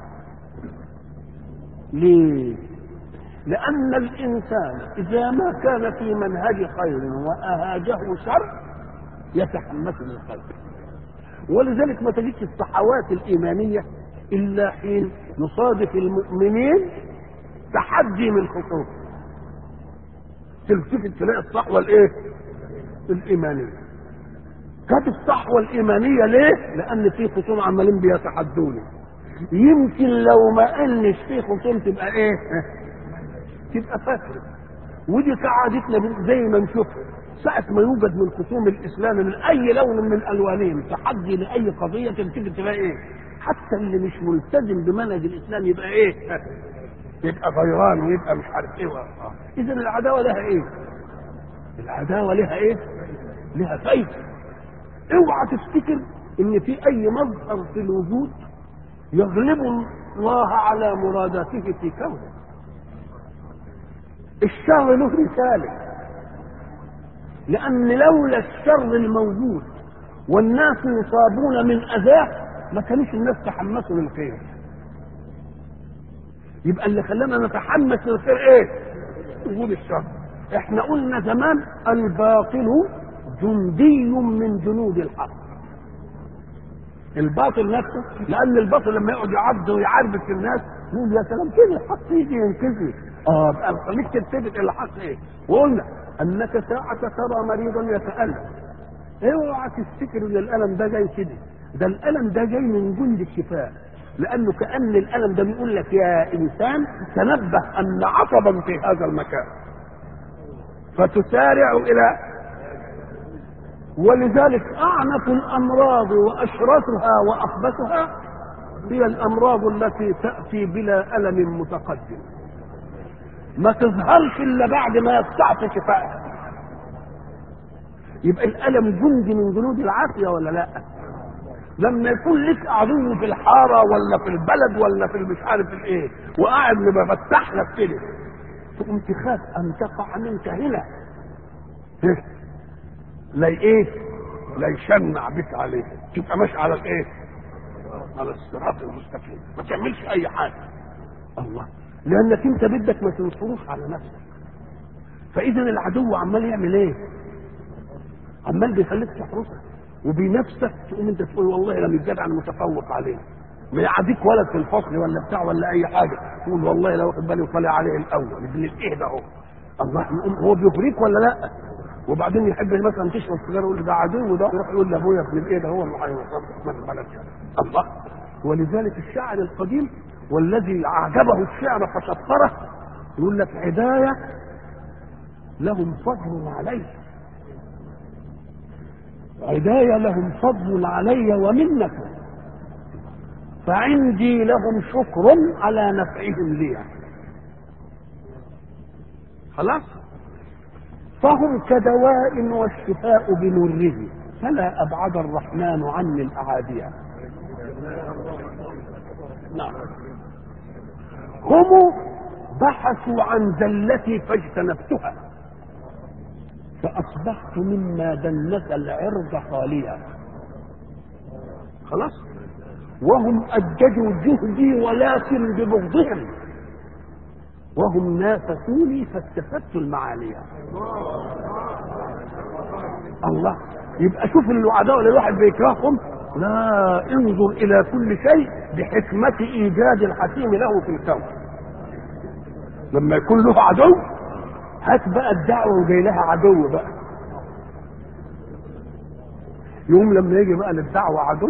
ليه لان الانسان اذا ما كان في منهج خير واهاجه شر يتحمس للخير ولذلك ما تجدش الصحوات الايمانيه الا حين نصادف المؤمنين تحدي من خصوم تلتفت تلاقي الصحوه الايه الايمانيه كانت الصحوه الايمانيه ليه لان في خصوم عمالين بيتحدوني يمكن لو ما قالش في خصوم تبقى ايه تبقى فاكره ودي كعادتنا زي ما نشوف ساعة ما يوجد من خصوم الإسلام من أي لون من ألوانهم تحدي لأي قضية تبتدي تبقى إيه؟ حتى اللي مش ملتزم بمنهج الإسلام يبقى إيه؟ يبقى غيران ويبقى مش عارف إيه إذا العداوة لها إيه؟ العداوة لها إيه؟ لها فايدة اوعى تفتكر إن في أي مظهر في الوجود يغلب الله على مراداته في كونه الشر له رساله لأن لولا الشر الموجود والناس يصابون من أذاه ما كانوش الناس تحمسوا للخير يبقى اللي خلانا نتحمس للخير ايه؟ وجود الشر احنا قلنا زمان الباطل جندي من جنود الحق الباطل نفسه لان الباطل لما يقعد يعض ويعربك في الناس يقول يا سلام كده الحق يجي ينقذني اه بقى خليك تلتفت الى الحق ايه وقلنا انك ساعة ترى مريضا يتألم اوعى تفتكر ان الالم ده جاي كده ده الالم ده جاي من جند الشفاء لانه كان الالم ده بيقول لك يا انسان تنبه ان عصبا في هذا المكان فتسارع الى ولذلك اعنف الامراض واشرسها واخبثها هي الامراض التي تاتي بلا الم متقدم ما تظهرش الا بعد ما يستعصي شفائها يبقى الالم جندي من جنود العافيه ولا لا لما يكون لك عدو في الحاره ولا في البلد ولا في مش عارف الايه وقاعد مفتح لك كده تقوم تخاف ان تقع منك هنا لا ايه لا يشنع بك عليه تبقى ماشي على الايه على الصراط المستقيم ما تعملش اي حاجه الله لانك انت بدك ما تنصروش على نفسك فاذا العدو عمال يعمل ايه عمال بيخليك تحرسك وبينافسك تقوم انت تقول والله انا مش جدع انا متفوق عليه ما يعديك ولد في الفصل ولا بتاع ولا اي حاجه تقول والله لو واخد بالي وطالع عليه الاول ابن الايه ده اهو الله هو بيغريك ولا لا وبعدين يحب مثلا تشرب سيجاره يقول ده عدو ده يروح يقول لابويا ابن الايه ده هو اللي هيوصلك من البلد الله ولذلك الشاعر القديم والذي اعجبه الشعر فشطره يقول لك عدايه لهم فضل علي عداية لهم فضل علي ومنة فعندي لهم شكر على نفعهم لي خلاص فهم كدواء والشفاء بنره فلا أبعد الرحمن عني الأعادية نعم هم بحثوا عن زلتي فاجتنبتها فأصبحت مما دنس العرض خاليا خلاص وهم أججوا جهدي ولكن ببغضهم وهم نافسوني فاستفدت المعالي الله يبقى شوف العداوة اللي الواحد بيكرههم لا انظر إلى كل شيء بحكمة إيجاد الحكيم له في الكون لما يكون له عدو هات بقى الدعوه وجاي لها عدو بقى يوم لما يجي بقى للدعوه عدو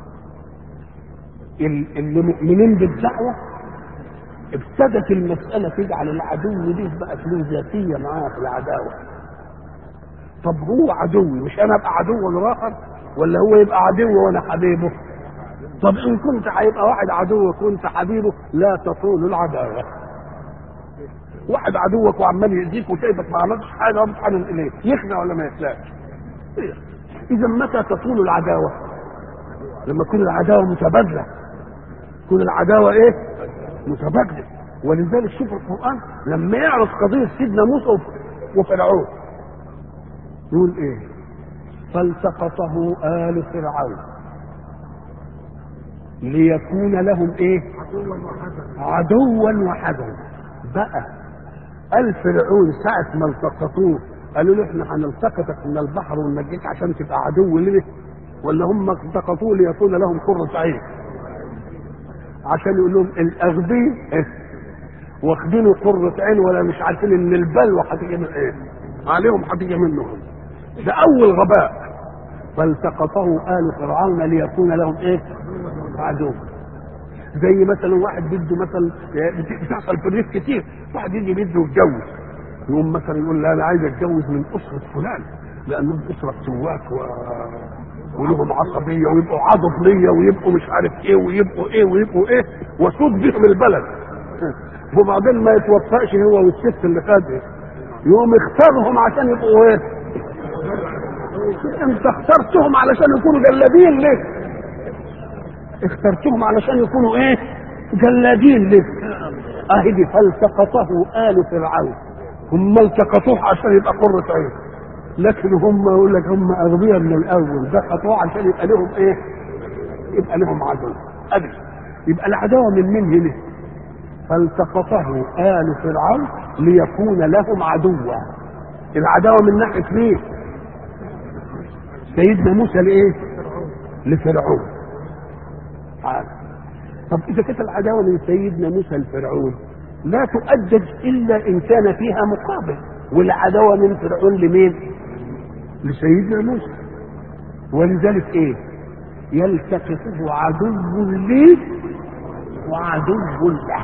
اللي مؤمنين بالدعوه ابتدت المساله تجعل العدو دي بقى له ذاتيه معاه في العداوه طب هو عدوي مش انا ابقى عدو للاخر ولا هو يبقى عدو وانا حبيبه طب ان كنت هيبقى واحد عدوك وانت حبيبه لا تطول العداوه واحد عدوك وعمال يأذيك وشايفك ما عملتش حاجه ومتحنن اليه يخدع ولا ما يخدعش؟ اذا متى تطول العداوه؟ لما تكون العداوه متبادله تكون العداوه ايه؟ متبادله ولذلك شوف القران لما يعرض قضيه سيدنا موسى وفرعون يقول ايه؟ فالتقطه آل فرعون ليكون لهم ايه؟ عدوا وحزنا بقى قال فرعون ساعة ما التقطوه قالوا له احنا هنلتقطك من البحر وننجيك عشان تبقى عدو ليه ولا هم التقطوه ليكون لهم قرة عين عشان يقول لهم الاغبياء إيه؟ واخدينه قرة عين ولا مش عارفين ان البلوى هتيجي من ايه عليهم هتيجي منهم ده اول غباء فالتقطه آل فرعون ليكون لهم ايه عدو زي مثلا واحد بده مثلا بتحصل في الريف كتير واحد يجي بده يتجوز يقوم مثلا يقول لا انا عايز اتجوز من اسره فلان لانهم اسره سواك و... ولهم عصبيه ويبقوا عضب ليا ويبقوا مش عارف ايه ويبقوا ايه ويبقوا ايه واسود بهم البلد وبعدين ما يتوفقش هو والست اللي خدها يقوم اختارهم عشان يبقوا ايه انت اخترتهم علشان يكونوا جلادين ليه اخترتهم علشان يكونوا ايه جلادين ليه اهي دي فالتقطه ال فرعون هم التقطوه عشان يبقى قرة عين لكن هم يقول لك هم اغبياء من الاول دقطوه عشان يبقى لهم ايه يبقى لهم عدو ادي يبقى العداوه من مين هنا فالتقطه ال فرعون ليكون لهم عدوا العداوه من ناحيه مين سيدنا موسى لايه لفرعون تعالى طب اذا كانت العداوه من سيدنا موسى لفرعون لا تؤجج الا ان كان فيها مقابل والعداوه من فرعون لمين لسيدنا موسى ولذلك ايه يلتقطه عدو لي وعدو له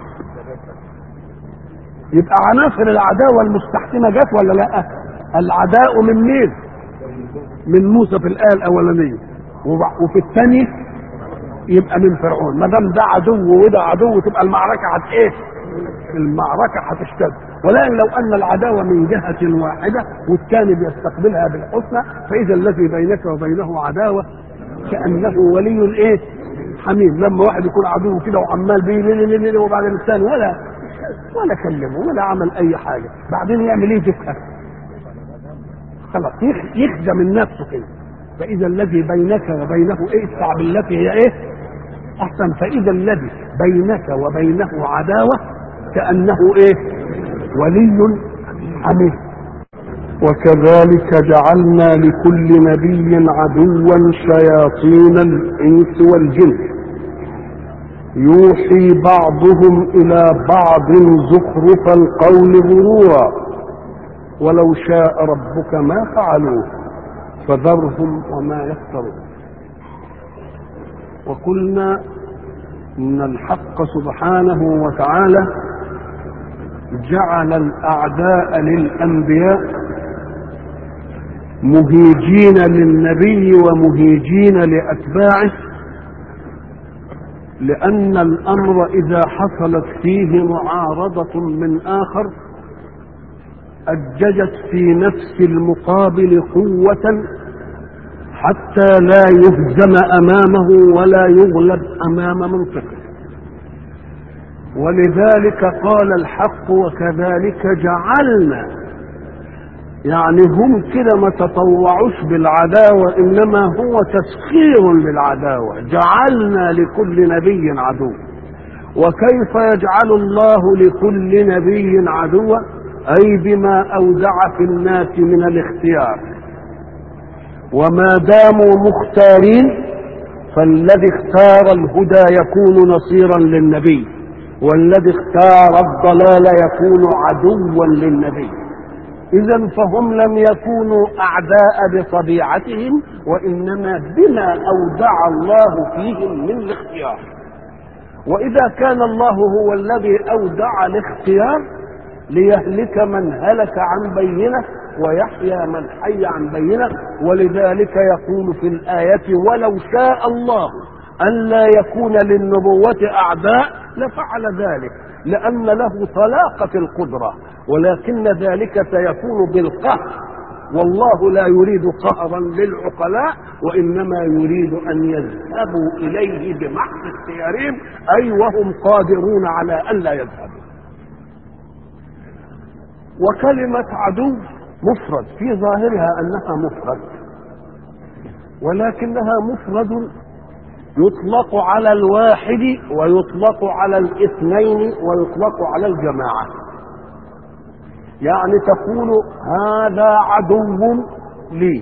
يبقى عناصر العداوه المستحكمه جت ولا لا العداء من مين من موسى في الايه الاولانيه وب- وفي الثانيه يبقى من فرعون ما دام ده عدو وده عدو تبقى المعركه هت ايه المعركه هتشتد ولكن لو ان العداوه من جهه واحده والثاني بيستقبلها بالحسنى فاذا الذي بينك وبينه عداوه كانه ولي ايه حميم لما واحد يكون عدو كده وعمال بيه وبعدين الثاني ولا ولا كلمه ولا عمل اي حاجه بعدين يعمل ايه دكه خلاص يخ- يخزى من نفسه كده فاذا الذي بينك وبينه ايه ادفع بالتي هي ايه احسن فاذا الذي بينك وبينه عداوه كانه ايه ولي حميد وكذلك جعلنا لكل نبي عدوا شياطين الانس والجن يوحي بعضهم الى بعض زخرف القول غرورا ولو شاء ربك ما فعلوه فذرهم وما يفترون وقلنا ان الحق سبحانه وتعالى جعل الاعداء للانبياء مهيجين للنبي ومهيجين لاتباعه لان الامر اذا حصلت فيه معارضه من اخر اججت في نفس المقابل قوه حتى لا يهزم امامه ولا يغلب امام منطقه ولذلك قال الحق وكذلك جعلنا يعني هم كده ما تطوعوش بالعداوة إنما هو تسخير للعداوة جعلنا لكل نبي عدو وكيف يجعل الله لكل نبي عدوا أي بما أودع في الناس من الاختيار وما داموا مختارين فالذي اختار الهدى يكون نصيرا للنبي والذي اختار الضلال يكون عدوا للنبي اذا فهم لم يكونوا اعداء بطبيعتهم وانما بما اودع الله فيهم من الاختيار واذا كان الله هو الذي اودع الاختيار ليهلك من هلك عن بينه ويحيى من حي عن بينه ولذلك يقول في الايه ولو شاء الله ألا يكون للنبوة أعداء لفعل ذلك لأن له طلاقة القدرة ولكن ذلك سيكون بالقهر والله لا يريد قهرا للعقلاء وإنما يريد أن يذهبوا إليه بمحض اختيارهم أي وهم قادرون على أن لا يذهبوا وكلمة عدو مفرد في ظاهرها أنها مفرد ولكنها مفرد يطلق على الواحد ويطلق على الاثنين ويطلق على الجماعة يعني تقول هذا عدو لي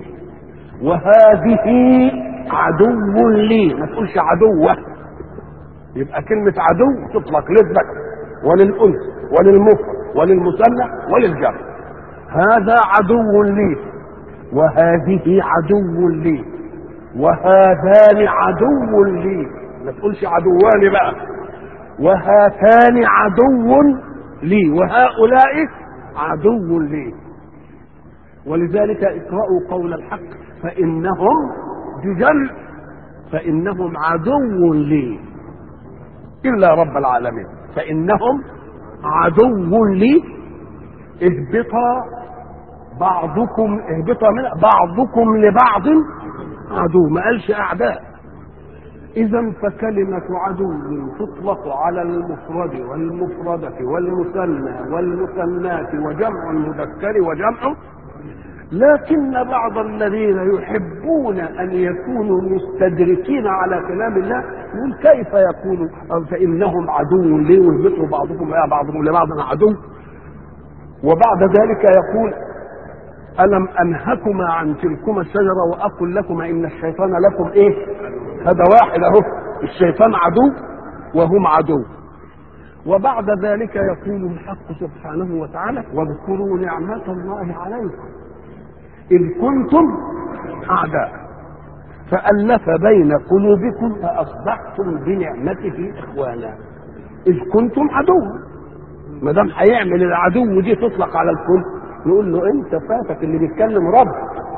وهذه عدو لي ما تقولش عدوة يبقى كلمة عدو تطلق للذكر وللأنثى وللمفرد وللمثنى وللجمع هذا عدو لي وهذه عدو لي وهذان عدو لي ما تقولش عدوان بقى وهاتان عدو لي وهؤلاء عدو لي ولذلك اقرأوا قول الحق فإنهم بجمع فإنهم عدو لي إلا رب العالمين فإنهم عدو لي اهبطا بعضكم اهبطا من بعضكم لبعض عدو ما قالش اعداء اذا فكلمه عدو تطلق على المفرد والمفرده والمثنى والمثنات وجمع المذكر وجمع لكن بعض الذين يحبون ان يكونوا مستدركين على كلام الله يقول كيف يكون فانهم عدو لي ويهبطوا بعضكم الى بعضهم لبعض عدو وبعد ذلك يقول ألم أنهكما عن تلكما الشجرة وأقل لكما إن الشيطان لكم إيه؟ هذا واحد أهو الشيطان عدو وهم عدو وبعد ذلك يقول الحق سبحانه وتعالى واذكروا نعمة الله عليكم إذ كنتم أعداء فألف بين قلوبكم فأصبحتم بنعمته إخوانا اذ كنتم عدوا ما دام هيعمل العدو دي تطلق على الكل نقول له انت فاتك اللي بيتكلم رب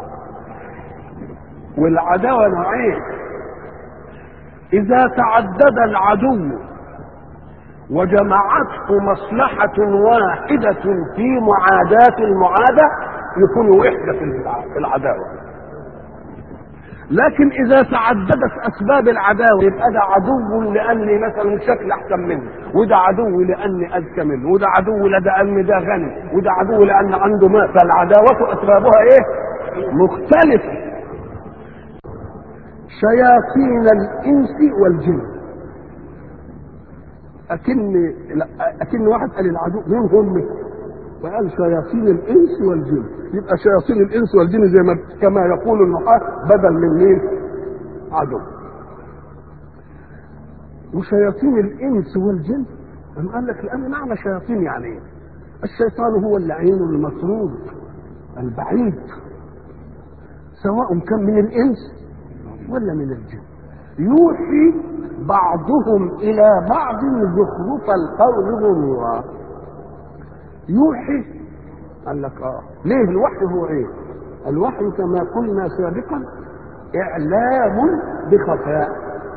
والعداوه نوعين اذا تعدد العدو وجمعته مصلحة واحدة في معاداة المعادة يكون وحدة في العداوة لكن إذا تعددت أسباب العداوة يبقى ده عدو لأني مثلا شكل أحسن منه وده عدو لأني أذكى منه وده عدو لأن ده غني وده عدو لأن عنده ماء فالعداوة أسبابها إيه؟ مختلفة شياطين الإنس والجن أكن أكن واحد قال العدو مين هم؟ فقال شياطين الإنس والجن يبقى شياطين الإنس والجن زي ما كما يقول النحاة بدل من مين؟ عدو وشياطين الإنس والجن أم قال لك لأن معنى شياطين يعني إيه؟ الشيطان هو اللعين المطرود البعيد سواء كان من الإنس ولا من الجن يوحي بعضهم الى بعض زخرف القول غرورا يوحي قال لك اه ليه الوحي هو ايه الوحي كما قلنا سابقا اعلام بخفاء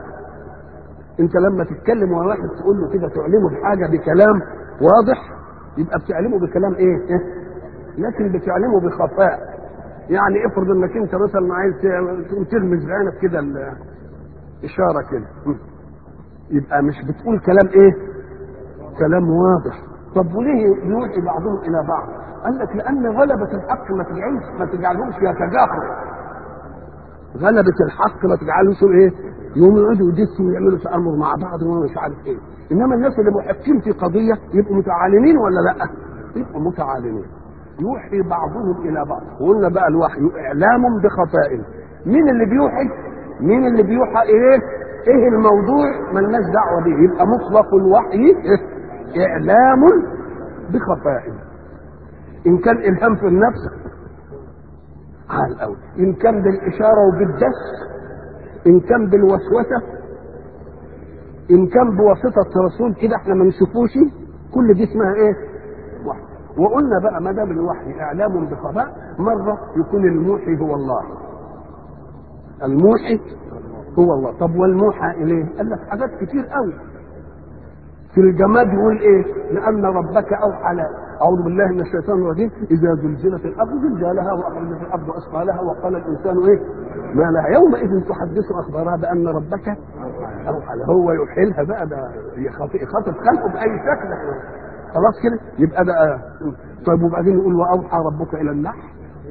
انت لما تتكلم مع واحد تقول له كده تعلمه بحاجه بكلام واضح يبقى بتعلمه بكلام ايه, إيه؟ لكن بتعلمه بخفاء يعني افرض انك انت مثلا عايز ترمز بعينك كده اشاره كده يبقى مش بتقول كلام ايه كلام واضح طب وليه يوحي بعضهم الى بعض قال لك لان غلبة الحق ما تجعلش ما تجعلهمش يتجاهلوا غلبة الحق ما تجعلهمش ايه يوم يقعدوا يدسوا ويعملوا تأمر مع بعض ومش عارف ايه انما الناس اللي محقين في قضية يبقوا متعالمين ولا لا يبقوا متعالمين يوحي بعضهم الى بعض وقلنا بقى الوحي اعلام بخفاء مين اللي بيوحي مين اللي بيوحى ايه ايه الموضوع ملناش دعوه به يبقى مطلق الوحي إيه؟ اعلام بخفاء ان كان الهام في النفس عال قوي ان كان بالاشاره وبالدس ان كان بالوسوسه ان كان بواسطه رسول كده احنا ما نشوفوش كل دي اسمها ايه وحي وقلنا بقى ما دام الوحي اعلام بخفاء مره يكون الموحي هو الله الموحي هو الله طب والموحى اليه قال لك حاجات كتير قوي في الجماد يقول ايه لان ربك اوحى لا اعوذ بالله من الشيطان الرجيم اذا زلزلت الارض زلزالها واخرجت الارض اثقالها وقال الانسان ايه ما لها يومئذ تحدث اخبارها بان ربك اوحى لها هو يحيلها بقى ده يخاطب خلقه باي شكل خلاص كده يبقى ده طيب وبعدين يقول واوحى ربك الى النحل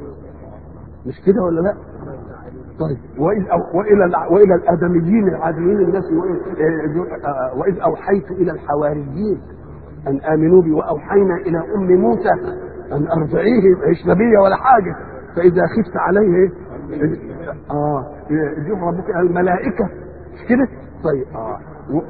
مش كده ولا لا طيب وإذ أو وإلى وإلى الآدميين العاديين الناس وإذ أوحيت إلى الحواريين أن آمنوا بي وأوحينا إلى أم موسى أن أرضعيه مش نبية ولا حاجة فإذا خفت عليه آه يجيب ربك الملائكة مش كده؟ طيب آه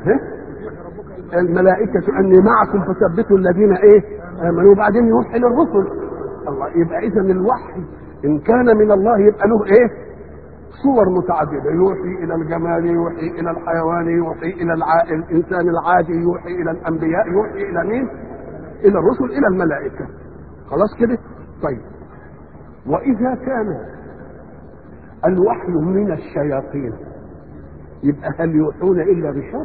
الملائكة أني معكم فثبتوا الذين إيه؟ آمنوا وبعدين يوحي للرسل الله يبقى إذا الوحي إن كان من الله يبقى له إيه؟ صور متعددة يوحي إلى الجمال يوحي إلى الحيوان يوحي إلى الع... الإنسان العادي يوحي إلى الأنبياء يوحي إلى مين؟ إلى الرسل إلى الملائكة خلاص كده؟ طيب وإذا كان الوحي من الشياطين يبقى هل يوحون إلا بشر؟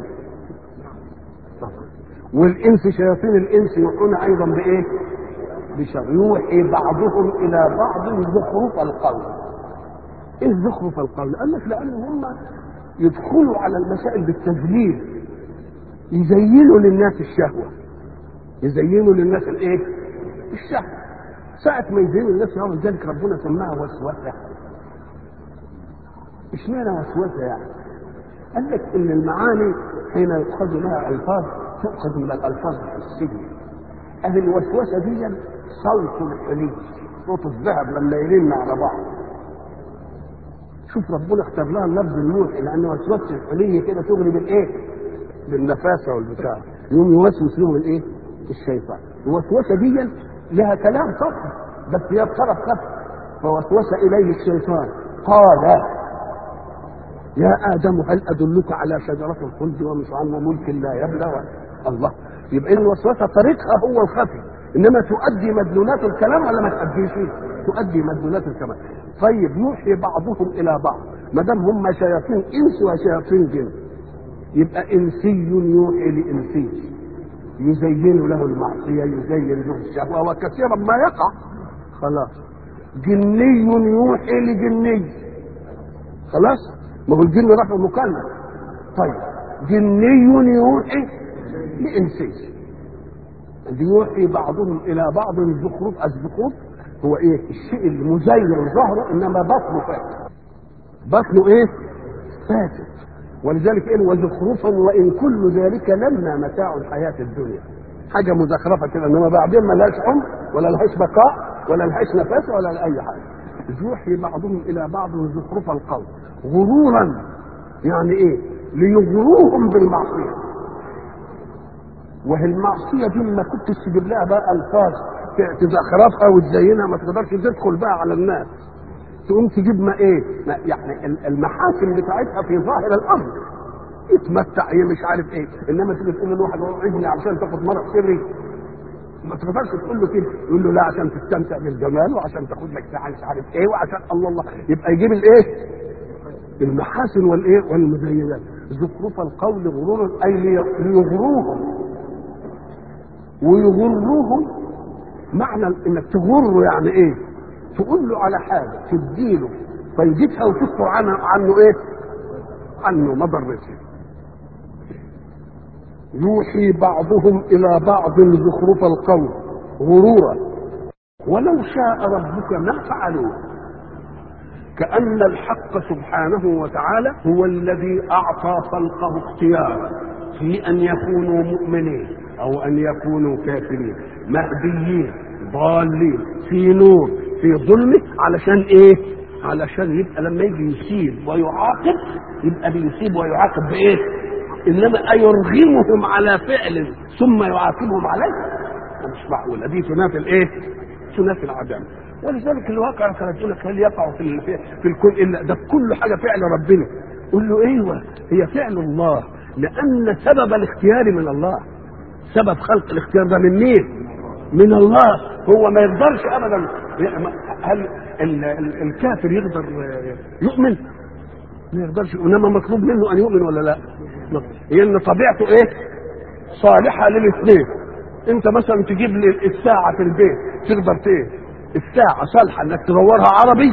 والإنس شياطين الإنس يوحون أيضا بإيه؟ بشر يوحي بعضهم إلى بعض زخرف القول ايه زخرف القول؟ قال لك لان هم يدخلوا على المسائل بالتذليل يزينوا للناس الشهوه يزينوا للناس الايه؟ الشهوه ساعة ما يزينوا للناس الشهوه لذلك ربنا سماها وسوسه اشمعنى وسوسه يعني؟ قال لك ان المعاني حين يؤخذ لها الفاظ تؤخذ من الالفاظ الحسيه اهل الوسوسه دي صوت الحلي صوت الذهب لما يرن على بعض شوف ربنا اختار لها اللفظ الموحي لان وسوسه الحلي كده تغري بالايه؟ بالنفاسه والبتاع يقوم يوسوس لهم الايه؟ الشيطان الوسوسه دي لها كلام سطحي بس هي بطرف خف فوسوس اليه الشيطان قال يا ادم هل ادلك على شجره الخلد ومش عن ملك لا يبلى الله يبقى ان الوسوسه طريقها هو الخفي انما تؤدي مدلولات الكلام ولا ما تؤديش تؤدي مدلولات الكلام طيب يوحي بعضهم الى بعض ما دام هم شياطين انس وشياطين جن يبقى انسي يوحي لانسي يزين له المعصيه يزين له الشهوه وكثيرا ما يقع خلاص جني يوحي لجني خلاص ما هو الجن رفع مكلف طيب جني يوحي لانسي ليوحي بعضهم الى بعض الزخرف الزخرف هو ايه الشيء المزين ظهره انما بطنه فاتت بطنه ايه فاتت ولذلك ايه وزخرفا وان كل ذلك لما متاع الحياه الدنيا حاجه مزخرفه كده انما بعدين ما لهاش عمر ولا لهاش بقاء ولا لهاش نفس ولا لاي حاجه يوحي بعضهم الى بعض زخرف القول غرورا يعني ايه ليغروهم بالمعصيه وهي المعصيه دي ما كنتش تجيب لها بقى الفاظ تزخرفها وتزينها ما تقدرش تدخل بقى على الناس تقوم تجيب ما ايه ما يعني المحاسن بتاعتها في ظاهر الامر يتمتع هي مش عارف ايه انما تيجي تقول لواحد ابني عشان تاخد مرض سري ما تقدرش تقول له كده يقول له لا عشان تستمتع بالجمال وعشان تاخد لك ساعه مش عارف ايه وعشان الله الله يبقى يجيب الايه المحاسن والايه والمزينات زخرف القول غرورا اي ليغروهم ويغروهم معنى انك تغره يعني ايه تقول له على حاجه تديله فيجيبها وتذكر عنه عنه ايه عنه مضرته يوحي بعضهم الى بعض زخرف القول غرورا ولو شاء ربك ما فعلوه كأن الحق سبحانه وتعالى هو الذي أعطى خلقه اختيارا في أن يكونوا مؤمنين أو أن يكونوا كافرين مهديين ضالين في نور في ظلمه علشان إيه؟ علشان يبقى لما يجي يسيب ويعاقب يبقى بيسيب ويعاقب بإيه؟ إنما أيرغمهم على فعل ثم يعاقبهم عليه؟ مش معقولة دي تنافي الإيه؟ تنافي العدم ولذلك الواقع كانت تقول لك هل يقع في ال- في الكون الا ده كل حاجه فعل ربنا قول له ايوه هي فعل الله لان سبب الاختيار من الله سبب خلق الاختيار ده من مين؟ من الله هو ما يقدرش ابدا هل ال- ال- الكافر يقدر يؤمن؟ ما يقدرش انما مطلوب منه ان يؤمن ولا لا؟ هي ان طبيعته ايه؟ صالحه للاثنين انت مثلا تجيب لي الساعه في البيت تقدر ت- ايه؟ الساعة صالحة انك تدورها عربي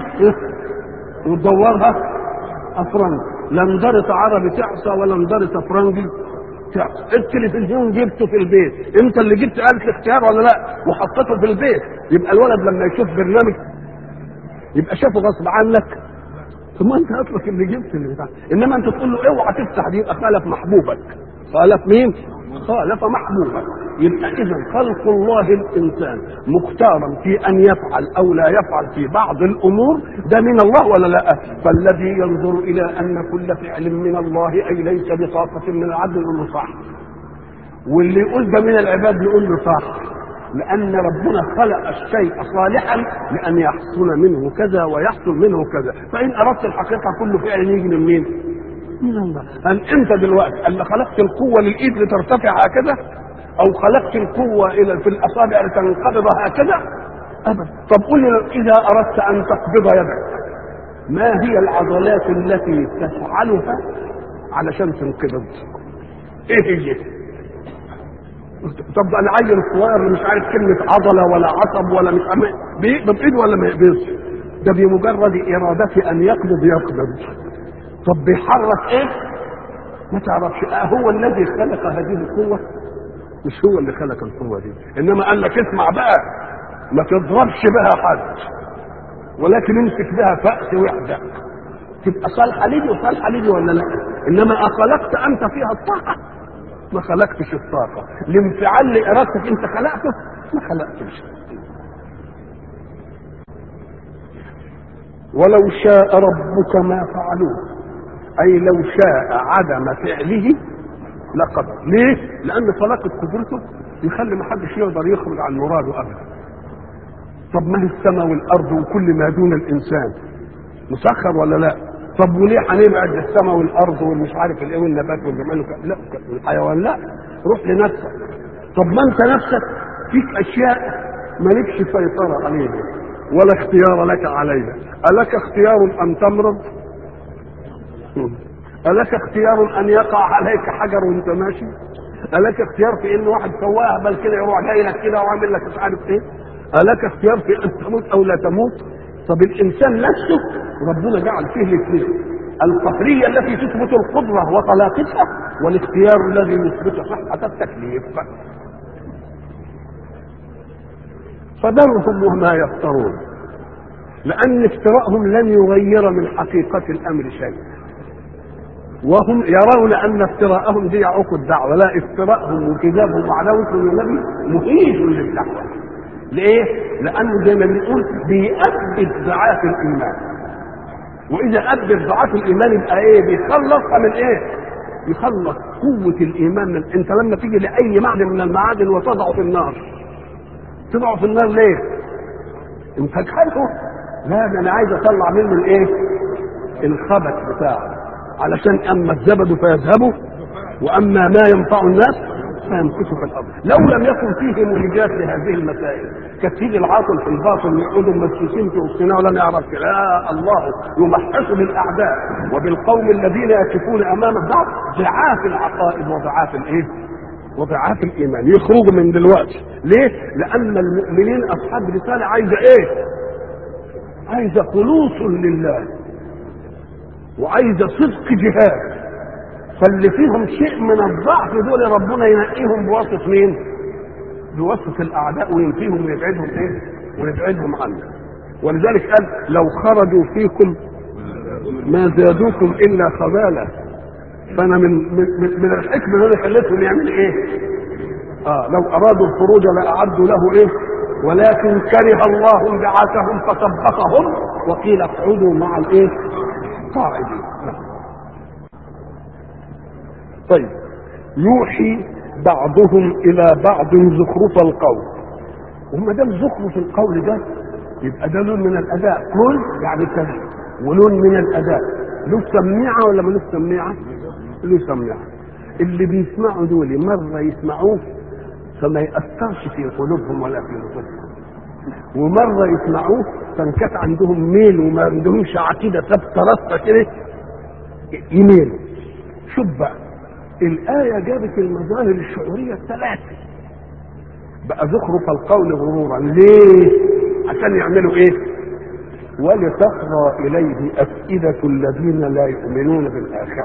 وتدورها افرنجي لا انضرت عربي تعصى ولا انضرت افرنجي تعصى التلفزيون جبته في البيت انت اللي جبت آلة الاختيار ولا لا وحطيته في البيت يبقى الولد لما يشوف برنامج يبقى شافه غصب عنك ثم انت اصلك اللي جبت اللي بتاع انما انت تقول له اوعى تفتح دي يبقى خالف محبوبك خالف مين؟ خالف محبوبك يبقى اذا خلق الله الانسان مختارا في ان يفعل او لا يفعل في بعض الامور ده من الله ولا لا؟ فالذي ينظر الى ان كل فعل من الله اي ليس بطاقه من العبد يقول له صح واللي يقول ده من العباد نقول له صح لأن ربنا خلق الشيء صالحا لأن يحصل منه كذا ويحصل منه كذا فإن أردت الحقيقة كل فعل يجي من مين؟ من الله هل أنت دلوقتي أن خلقت القوة للإيد لترتفع هكذا أو خلقت القوة إلى في الأصابع لتنقبض هكذا أبدا طب قل لي إذا أردت أن تقبض يدك ما هي العضلات التي تفعلها علشان تنقبض ايه هي طب انا العيل الصغير اللي مش عارف كلمه عضله ولا عصب ولا مش عارف بيقبض ايده ولا ما يقبضش ده بمجرد ارادته ان يقبض يقبض طب بيحرك ايه ما تعرفش آه هو الذي خلق هذه القوه مش هو اللي خلق القوه دي انما قال لك اسمع بقى ما تضربش بها حد ولكن امسك بها فأس وحدك تبقى صالحه لي وصالحه لي ولا لا انما اخلقت انت فيها الطاقه ما خلقتش الطاقه لانفعال لارادتك انت خلقته ما خلقتش ولو شاء ربك ما فعلوه اي لو شاء عدم فعله لقدر ليه لان طلاقه قدرته يخلي ما حدش يقدر يخرج عن مراده ابدا طب ما هي السماء والارض وكل ما دون الانسان مسخر ولا لا طب وليه هنبعد السماء والارض والمش عارف الايه والنبات والجمال لا الحيوان لا روح لنفسك طب ما انت نفسك فيك اشياء مالكش سيطره عليها ولا اختيار لك عليها الك اختيار ان تمرض الك اختيار ان يقع عليك حجر وانت ماشي الك اختيار في ان واحد سواق بل كده يروح جاي لك كده وعامل لك مش عارف ايه الك اختيار في ان تموت او لا تموت طب الانسان نفسه ربنا جعل فيه الاثنين القهريه التي تثبت القدره وطلاقتها والاختيار الذي يثبت صحه التكليف فذرهم وما يفترون لان افتراءهم لن يغير من حقيقه الامر شيء وهم يرون ان افتراءهم دي يعوق الدعوه لا افتراءهم وكذابهم وعداوتهم للنبي مهيج للدعوه ليه؟ لانه زي ما بنقول بيأبد ضعاف الايمان واذا أبد ضعاف الايمان يبقى ايه؟ بيخلصها من ايه؟ يخلص قوة الإيمان من أنت لما تيجي لأي معدن من المعادن وتضعه في النار تضعه في النار ليه؟ أنت كارهه؟ لا ده أنا عايز أطلع منه الإيه؟ الخبث بتاعه علشان اما الزبد فيذهبوا واما ما ينفع الناس فيمكث في الارض لو لم يكن فيه مهجات لهذه المسائل كانت تيجي العاطل في الباطل يقعدوا مدسوسين في وسطنا ولا نعرف لا الله يمحص بالاعداء وبالقوم الذين يقفون امام الضعف ضعاف العقائد وضعاف الايه؟ وضعاف الايمان يخرجوا من دلوقتي ليه؟ لان المؤمنين اصحاب رساله عايزه ايه؟ عايزه خلوص لله وعايزه صدق جهاد فاللي فيهم شيء من الضعف دول ربنا ينقيهم بواسطه مين؟ بواسطه الاعداء وينفيهم ويبعدهم ايه؟ ويبعدهم عنه ولذلك قال لو خرجوا فيكم ما زادوكم الا خبالا فانا من من, من الحكمه اللي خليتهم يعمل ايه؟ اه لو ارادوا الخروج لاعدوا له ايه؟ ولكن كره الله بعاثهم فثبطهم وقيل اقعدوا مع الايه؟ قاعدين طيب يوحي بعضهم الى بعض زخرف القول وما دام زخرف القول ده يبقى ده لون من الاداء قول يعني كذا ولون من الاداء له سميعه ولا ملوش سميعه؟ له سميعه اللي بيسمعوا دول مره يسمعوه فما ياثرش في قلوبهم ولا في نفوسهم ومره يسمعوه فانكت عندهم ميل وما عندهمش عقيده ثابته راسخه كده يميلوا شوف بقى الآية جابت المظاهر الشعورية الثلاثة بقى زخرف القول غرورا ليه؟ عشان يعملوا ايه؟ ولتصغى إليه أفئدة الذين لا يؤمنون بالآخرة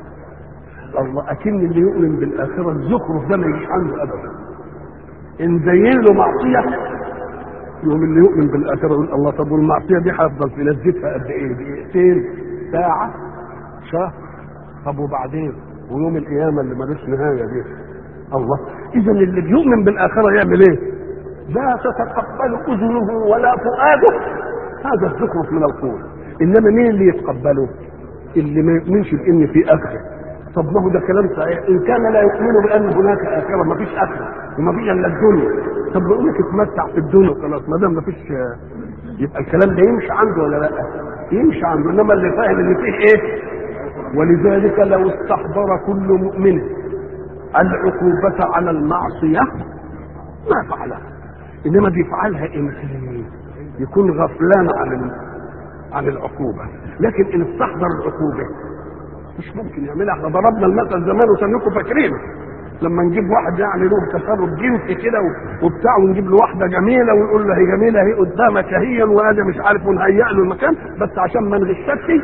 الله أكن اللي يؤمن بالآخرة الزخرف ده ما يجيش عنده أبدا إن زين له معصية يوم اللي يؤمن بالآخرة يقول الله طب والمعصية دي هيفضل في لذتها قد إيه؟ دقيقتين ساعة شهر طب وبعدين ويوم القيامة اللي ملوش نهاية دي الله إذا اللي بيؤمن بالآخرة يعمل إيه؟ لا تتقبل أذنه ولا فؤاده هذا الزخرف من القول إنما مين اللي يتقبله؟ اللي ما يؤمنش بإن في آخرة طب ما هو ده كلام صحيح إن كان لا يؤمن بأن هناك آخرة ما فيش آخرة وما فيش إلا الدنيا طب بيقول لك اتمتع في الدنيا خلاص ما دام ما فيش يبقى الكلام ده يمشي عنده ولا لا؟ يمشي عنده إنما اللي فاهم إن فيه إيه؟ ولذلك لو استحضر كل مؤمن العقوبة على المعصية ما فعلها إنما بيفعلها إمتى يكون غفلان عن عن العقوبة لكن إن استحضر العقوبة مش ممكن يعملها احنا ضربنا المثل زمان وسنكم فاكرين لما نجيب واحد يعني له تصرف جنسي كده وبتاع ونجيب له واحده جميله ونقول له هي جميله اهي قدامك اهي وهذا مش عارف ونهيئ له المكان بس عشان ما نغشكش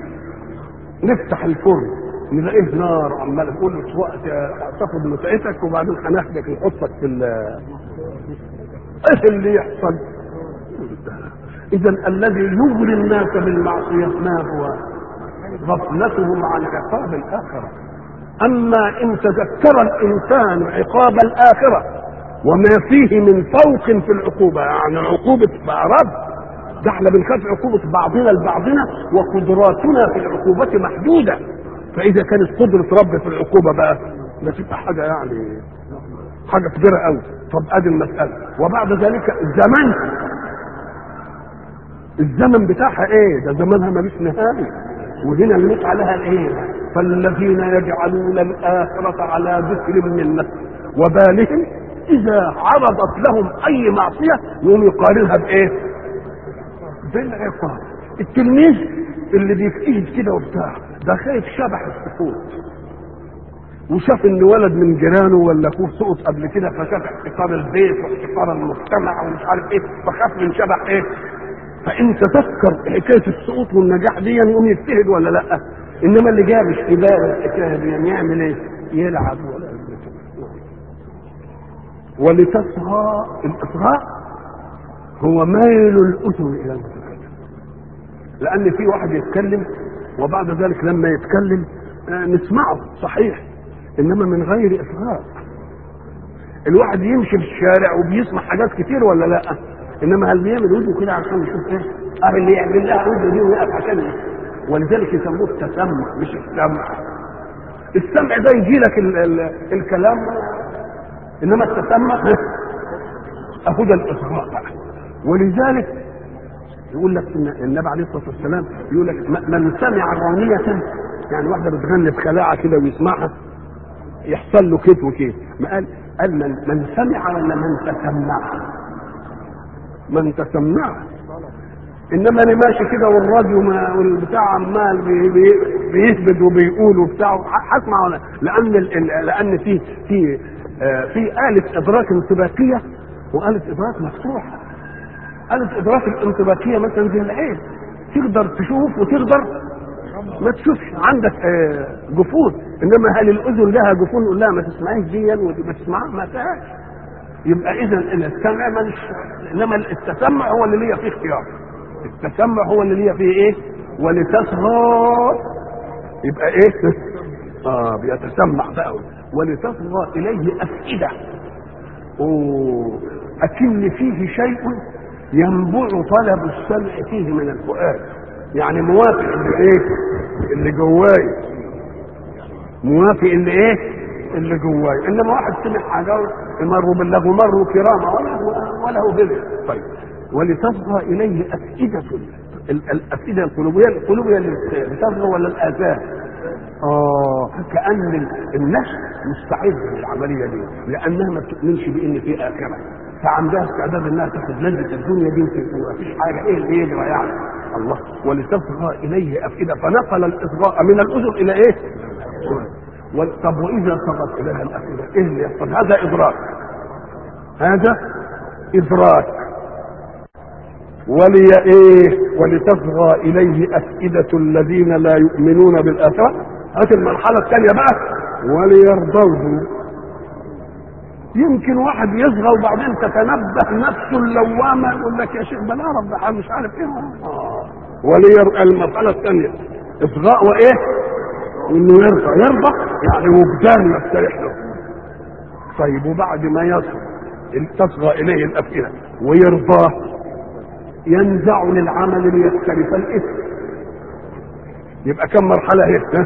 نفتح الفرن نلاقيه نار عمال تقول له في وقت تاخد متعتك وبعدين هناخدك نحطك في ال ايه اللي يحصل؟ اذا الذي يغري الناس بالمعصيه ما هو؟ غفلتهم عن عقاب الاخره اما ان تذكر الانسان عقاب الاخره وما فيه من فوق في العقوبه يعني عقوبه رب ده احنا بنخاف عقوبة بعضنا لبعضنا وقدراتنا في العقوبة محدودة فإذا كانت قدرة رب في العقوبة بقى ده تبقى حاجة يعني حاجة كبيرة قوي طب ادي المسألة وبعد ذلك الزمن الزمن بتاعها ايه ده زمنها ملوش نهاية وهنا الموت عليها الايه فالذين يجعلون الاخره على ذكر من نفس وبالهم اذا عرضت لهم اي معصيه يقوم يقارنها بايه بالعقاب التلميذ اللي بيكتشف كده وبتاع ده خايف شبح السقوط وشاف ان ولد من جيرانه ولا اخوه سقط قبل كده فشاف احتقار البيت واحتقار المجتمع ومش عارف ايه فخاف من شبح ايه فانت تفكر حكايه السقوط والنجاح دي يقوم يجتهد ولا لا انما اللي جاب اشتباه الحكايه دي يعني يعمل ايه يلعب ولا ولتصغى الاصغاء هو ميل الاذن الى المتكلم لان في واحد يتكلم وبعد ذلك لما يتكلم آه، نسمعه صحيح انما من غير اصغاء الواحد يمشي في الشارع وبيسمع حاجات كتير ولا لا انما هل بيعمل وجهه كده عشان يشوف ايه اه اللي يعمل لها وجهه دي ويقف عشان إيه؟ ولذلك يسموه التسمع مش السمع السمع ده يجي لك ال ال الكلام انما التسمع اهو ده الاصغاء بقى ولذلك يقول لك ان النبي عليه الصلاه والسلام يقول لك م- من سمع رانية يعني واحده بتغني بخلاعه كده ويسمعها يحصل له كده وكده ما قال قال من, من سمع ولا من تسمع من تسمع انما انا ماشي كده والراديو ما- والبتاع عمال بي- بي- بيهبد وبيقول وبتاع ه- هسمع ولا لان ال- ال- لان في في آه، في آلة إدراك انطباقية وآلة إدراك مفتوحة آلة إدراك الانطباقية مثلا زي العين تقدر تشوف وتقدر ما تشوفش عندك آه، جفون انما هل الاذن لها جفون نقول لها ما تسمعيش دي وما تسمعها ما فيهاش يبقى اذا السمع مالش انما التسمع هو اللي ليا فيه اختيار التسمع هو اللي ليا فيه ايه ولتصغى يبقى ايه اه بيتسمع بقى ولتصغى اليه افئده اوه اكن فيه شيء ينبع طلب السمع فيه من الفؤاد يعني موافق اللي ايه اللي جواي موافق اللي ايه اللي جواي انما واحد سمع حاجه مروا باللغو مروا كرامه ولا ولا هو بذل طيب ولتصغى اليه افئده ال- الافئده القلوبيه القلوبيه اللي بتصغى ولا الاذان اه كان ال- النفس مستعده للعمليه دي لانها ما بتؤمنش بان في اخره فعندها استعداد انها تاخد لذه الدنيا دي وما فيش حاجه ايه اللي يجرى يعني الله ولتصغى اليه افئده فنقل الاصغاء من الاذن الى ايه؟ وال- طب واذا صغت اليها الافئده ايه اللي يحصل؟ هذا ادراك هذا ادراك ولي ايه ولتصغى اليه افئده الذين لا يؤمنون بالاخره هات المرحله الثانيه بقى وليرضوه يمكن واحد يصغى وبعدين تتنبه نفسه اللوامه يقول لك يا شيخ بلا رب مش عارف ايه آه. ولير المساله الثانيه اصغاء وايه؟ وانه يرضى يرضى يعني وجدان يستريح له طيب وبعد ما يصغى تصغى اليه الافئده ويرضاه ينزع للعمل ليختلف الاثم يبقى كم مرحله هي ها؟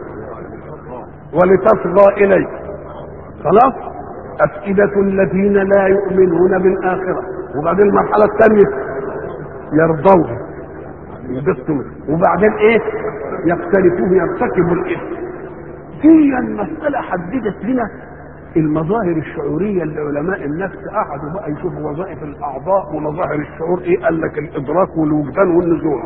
ولتصغى اليه خلاص افئده الذين لا يؤمنون بالاخره وبعدين المرحله الثانيه يرضوه يبثوا وبعدين ايه يقترفوه يرتكبوا الاثم هي المساله حددت لنا المظاهر الشعوريه اللي علماء النفس قعدوا بقى يشوفوا وظائف الاعضاء ومظاهر الشعور ايه قال لك الادراك والوجدان والنزوع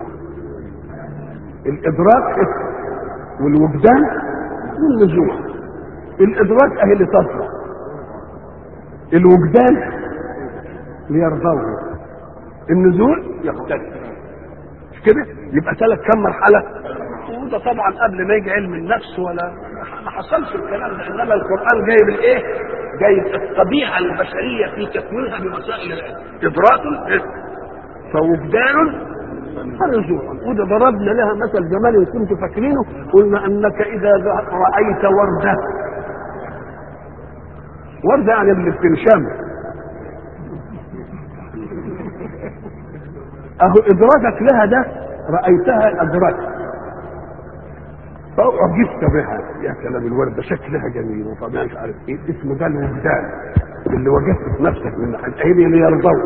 الادراك والوجدان والنزوع الادراك اهي اللي تصلح الوجدان ليرضوه النزول يختلف مش كده يبقى ثلاث كم مرحله وده طبعا قبل ما يجي علم النفس ولا ما حصلش الكلام ده انما القران جايب الايه؟ جايب الطبيعه البشريه في تكوينها بمسائل ادراك فوجدان فرجوع وده ضربنا لها مثل زمان ان كنتم فاكرينه قلنا انك اذا رايت ورده ورده يعني اللي بتنشم اهو ادراكك لها ده رايتها ادركت فأعجبت بها يا كلام الوردة شكلها جميل وطبعا مش عارف ايه اسمه ده الوجدان اللي وجدت في نفسك من العين اللي يرضوا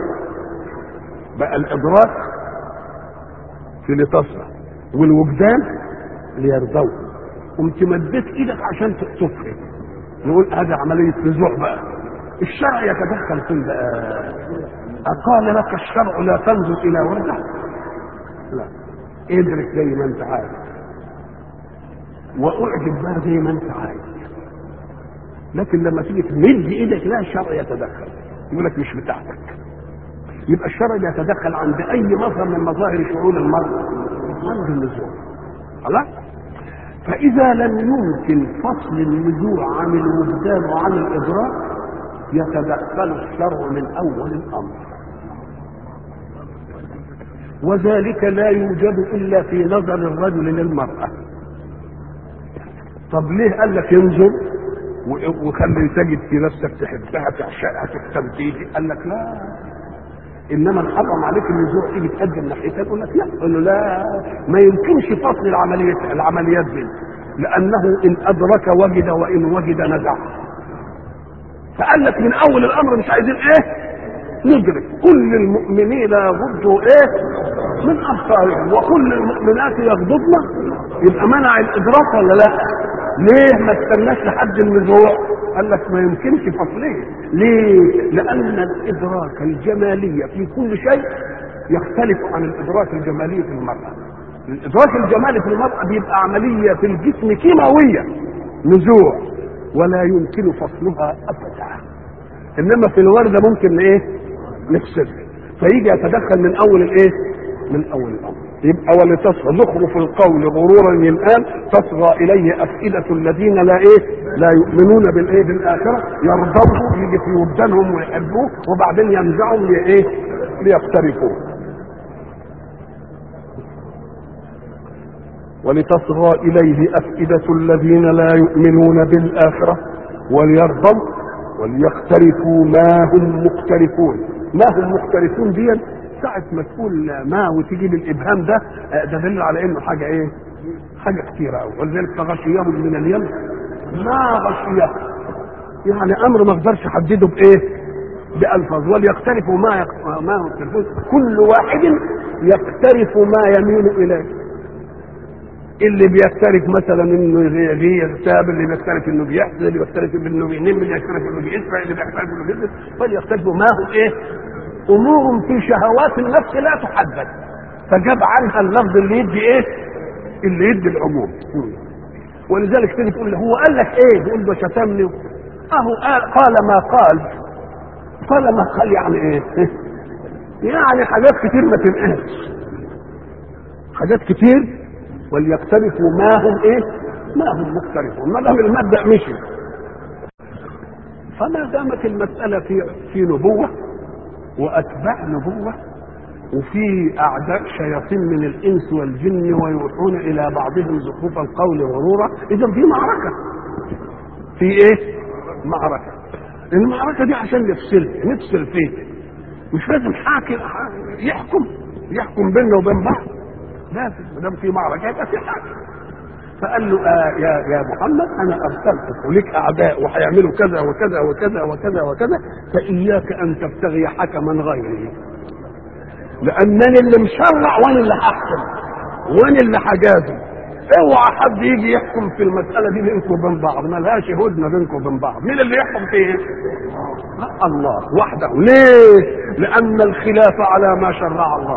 بقى الادراك في لتصنع والوجدان ليرضوا قمت مديت ايدك عشان تفهم نقول هذه عمليه نزوع بقى الشرع يتدخل فين بقى أقال لك الشرع لا تنظر إلى وجهه لا ادرك زي ما أنت عايز وأعجب بها زي ما أنت عايز لكن لما تيجي تمد إيدك لا الشرع يتدخل يقول لك مش بتاعتك يبقى الشرع يتدخل عند أي مظهر من مظاهر شعور المرء عند النزوع خلاص فإذا لم يمكن فصل النزوع عن الوجدان وعن الإدراك يتدخل الشرع من أول الأمر وذلك لا يوجد إلا في نظر الرجل للمرأة طب ليه قال لك انظر وخلي تجد في نفسك تحبها تعشقها تستمتعي قال لك لا انما الحرم عليك النزوع تيجي تقدم ناحيتها يقول لك لا يقول له لا ما يمكنش فصل العمليات العمليات دي لانه ان ادرك وجد وان وجد نزع فقال لك من اول الامر مش عايزين ايه ندرك كل المؤمنين يغضوا ايه من ابصارهم وكل المؤمنات يغضضن يبقى منع الادراك ولا لا ليه ما استناش لحد النزوع قال لك ما يمكنش فصليه ليه لان الادراك الجمالي في كل شيء يختلف عن الادراك الجمالي في المراه الادراك الجمالي في المراه بيبقى عمليه في الجسم كيماويه نزوع ولا يمكن فصلها ابدا انما في الورده ممكن ايه نفصلها فيجي يتدخل من اول الايه من اول الامر يبقى ولتصغى زخرف القول غرورا الان تصغى اليه افئده الذين لا ايه لا يؤمنون بالايه بالاخره يرضوه يجي في وجدانهم ويحبوه وبعدين ينزعهم لايه ليقترفوه ولتصغى اليه افئده الذين لا يؤمنون بالاخره وليرضوا وليقترفوا ما هم مقترفون ما هم مقترفون دي ساعة ما تقول ما وتجيب الإبهام ده ده دليل على إنه حاجة إيه؟ حاجة كتيرة أوي ولذلك فغشيهم من اليم ما غشيهم يعني أمر ما أقدرش أحدده بإيه؟ بألفاظ وليقترفوا ما يق... ما يقترفون كل واحد يقترف ما يميل إليه اللي بيقترف مثلا انه يغتاب اللي بيقترف انه بيحزن اللي بيقترف انه بينم اللي بيقترف انه بيسرع اللي بيقترف انه بيسرع فليقترفوا ما هم ايه؟ امور في شهوات النفس لا تحدد فجاب عنها اللفظ اللي يدي ايه؟ اللي يدي العموم ولذلك تيجي تقول له هو قال لك ايه؟ يقول ده شتمني اهو قال, قال ما قال قال ما قال يعني ايه؟ يعني حاجات كتير ما تنقاش حاجات كتير وليقترفوا ما هم ايه ما هم مقترفون ما دام المبدا مشي فما دامت المساله في في نبوه واتباع نبوه وفي اعداء شياطين من الانس والجن ويوحون الى بعضهم زخرف القول غرورا اذا في معركه في ايه معركه المعركه دي عشان نفصل نفصل فيه مش لازم حاكم يحكم يحكم بيننا وبين بعض لازم ما دام في معركه يبقى في حاكم فقال له آه يا يا محمد انا ارسلتك ولك اعداء وهيعملوا كذا وكذا وكذا وكذا وكذا فاياك ان تبتغي حكما غيري لانني اللي مشرع وانا اللي هحكم وانا اللي هجازي اوعى حد يجي يحكم في المساله دي بينكم وبين بعض ما لهاش هدنه بينكم وبين بعض مين اللي يحكم فيه الله وحده ليه لان الخلاف على ما شرع الله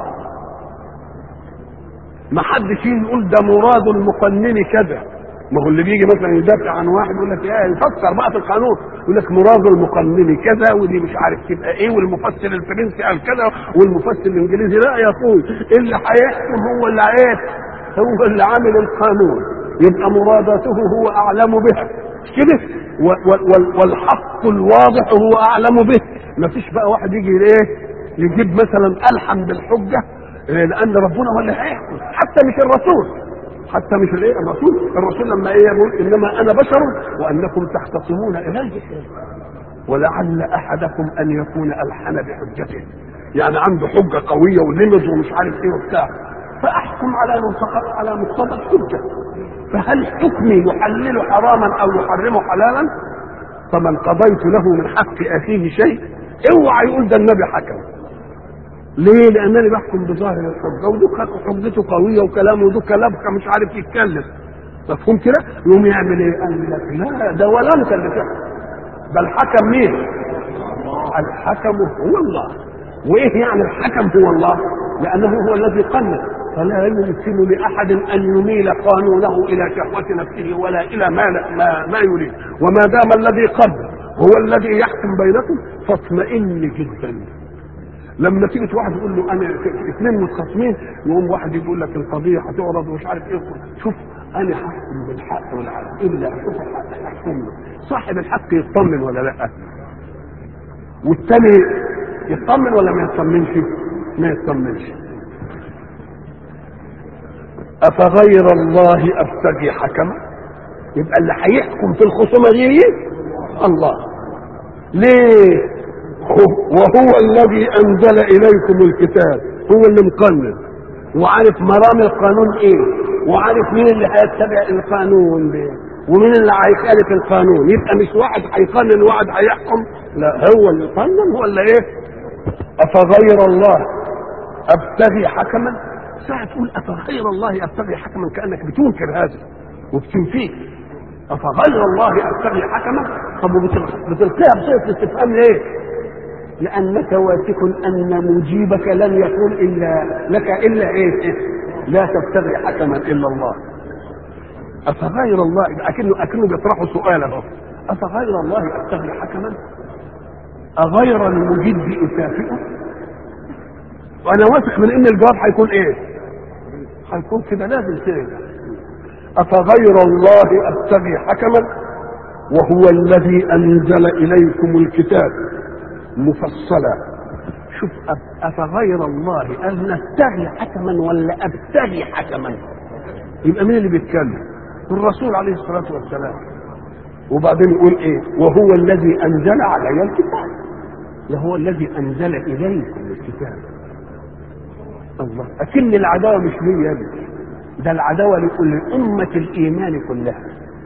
ما حدش يقول ده مراد المقنن كذا ما هو اللي بيجي مثلا يدافع عن واحد يقول لك ايه يفكر بقى في القانون يقول لك مراد المقنن كذا ودي مش عارف تبقى ايه والمفسر الفرنسي قال كذا والمفسر الانجليزي لا يا اخوي اللي هيحكم هو اللي ايه هو اللي عامل القانون يبقى مراداته هو اعلم بها مش كده والحق الواضح هو اعلم به ما فيش بقى واحد يجي ايه يجيب مثلا الحم بالحجه لان ربنا هو اللي هيحكم حتى مش الرسول حتى مش الايه الرسول الرسول لما ايه يقول انما انا بشر وانكم تختصمون الي ولعل احدكم ان يكون الحن بحجته يعني عنده حجه قويه ولمز ومش عارف ايه وبتاع فاحكم على منطقه على مقتضى الحجه فهل حكمي يحلل حراما او يحرم حلالا فمن قضيت له من حق اخيه شيء اوعى يقول ده النبي حكم ليه؟ لأنني بحكم بظاهر الحجة ودوك حجته قوية وكلامه ودوك لبكة مش عارف يتكلم مفهوم كده يقوم يعمل ايه قال لك لا ده ولا انت اللي تحكم ده الحكم مين الحكم هو الله وايه يعني الحكم هو الله لانه هو الذي قنن فلا يمكن لاحد ان يميل قانونه الى شهوه نفسه ولا الى ما ما, ما يريد وما دام الذي قدر هو الذي يحكم بينكم فاطمئن جدا لما تيجي واحد يقول له انا اثنين متخاصمين يقوم واحد يقول لك القضيه هتعرض ومش عارف ايه شوف انا هحكم بالحق والعدل الا اشوف الحق احكم له صاحب الحق يطمن ولا لا والتاني يطمن ولا ما يطمنش ما يطمنش افغير الله ابتغي حكما يبقى اللي هيحكم في الخصومه دي الله ليه وهو الذي انزل اليكم الكتاب هو اللي مقنن وعارف مرام القانون ايه وعارف مين اللي هيتبع القانون ده ومين اللي هيخالف القانون يبقى مش واحد هيقنن وواحد هيحكم لا هو اللي قنن هو اللي ايه افغير الله ابتغي حكما ساعة تقول افغير الله ابتغي حكما كانك بتنكر هذا وبتنفيه افغير الله ابتغي حكما طب بتلقيها بصيغه الاستفهام ليه؟ لانك واثق ان مجيبك لن يكون الا لك الا ايه؟ لا تبتغي حكما الا الله افغير الله اكنه اكنه بيطرحوا سؤال اهو افغير الله ابتغي حكما اغير المجد اسافئه وانا واثق من ان الجواب هيكون ايه هيكون كده لازم كده افغير الله ابتغي حكما وهو الذي انزل اليكم الكتاب مفصلا شوف افغير الله ان نبتغي حكما ولا ابتغي حكما يبقى مين اللي بيتكلم الرسول عليه الصلاه والسلام وبعدين يقول ايه وهو الذي انزل علي الكتاب وهو الذي انزل اليكم الكتاب الله اكن العداوه مش ليا يعني. ده العداوه لكل امه الايمان كلها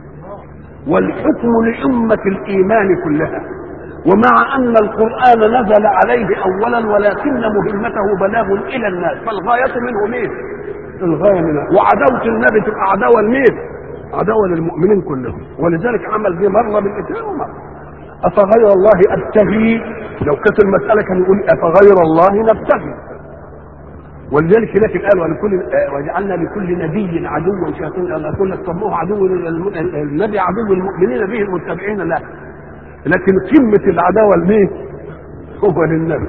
والحكم لامه الايمان كلها ومع ان القران نزل عليه اولا ولكن مهمته بلاغ الى الناس فالغايه منه مين الغايه منه وعداوه النبي تبقى عداوه لمين عداوه للمؤمنين كلهم ولذلك عمل دي مره بالاثنين ومره افغير الله ابتغي لو كانت المساله كان يقول افغير الله نبتغي ولذلك هناك قال ولكل وجعلنا لكل نبي عدوا شياطين الله يقول لك طب هو عدو النبي عدو المؤمنين به المتبعين له لكن قمه العداوه لمين؟ هو للنبي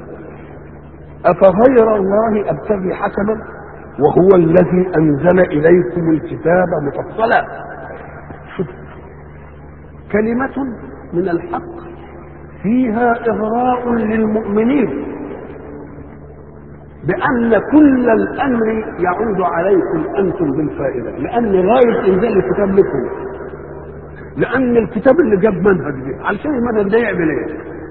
افغير الله ابتغي حكما وهو الذي انزل اليكم الكتاب مفصلا شوف كلمه من الحق فيها اغراء للمؤمنين بأن كل الأمر يعود عليكم أنتم بالفائدة لأن غاية إنزال الكتاب لكم لأن الكتاب اللي جاب منهج دي علشان المنهج ده يعمل إيه؟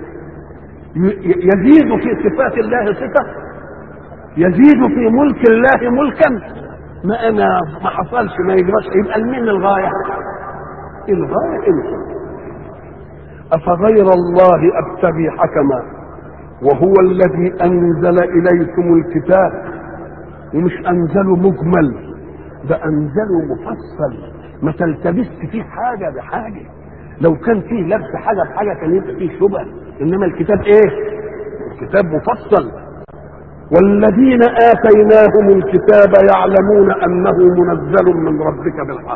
يزيد في صفات الله صفة يزيد في ملك الله ملكا ما أنا ما حصلش ما يجراش يبقى لمين الغاية؟ الغاية أنتم أفغير الله أبتغي حكما وهو الذي انزل اليكم الكتاب ومش انزله مجمل ده انزله مفصل ما تلتبست فيه حاجه بحاجه لو كان فيه لبس حاجه بحاجه كان يبقى فيه شبه انما الكتاب ايه الكتاب مفصل والذين اتيناهم الكتاب يعلمون انه منزل من ربك بالحق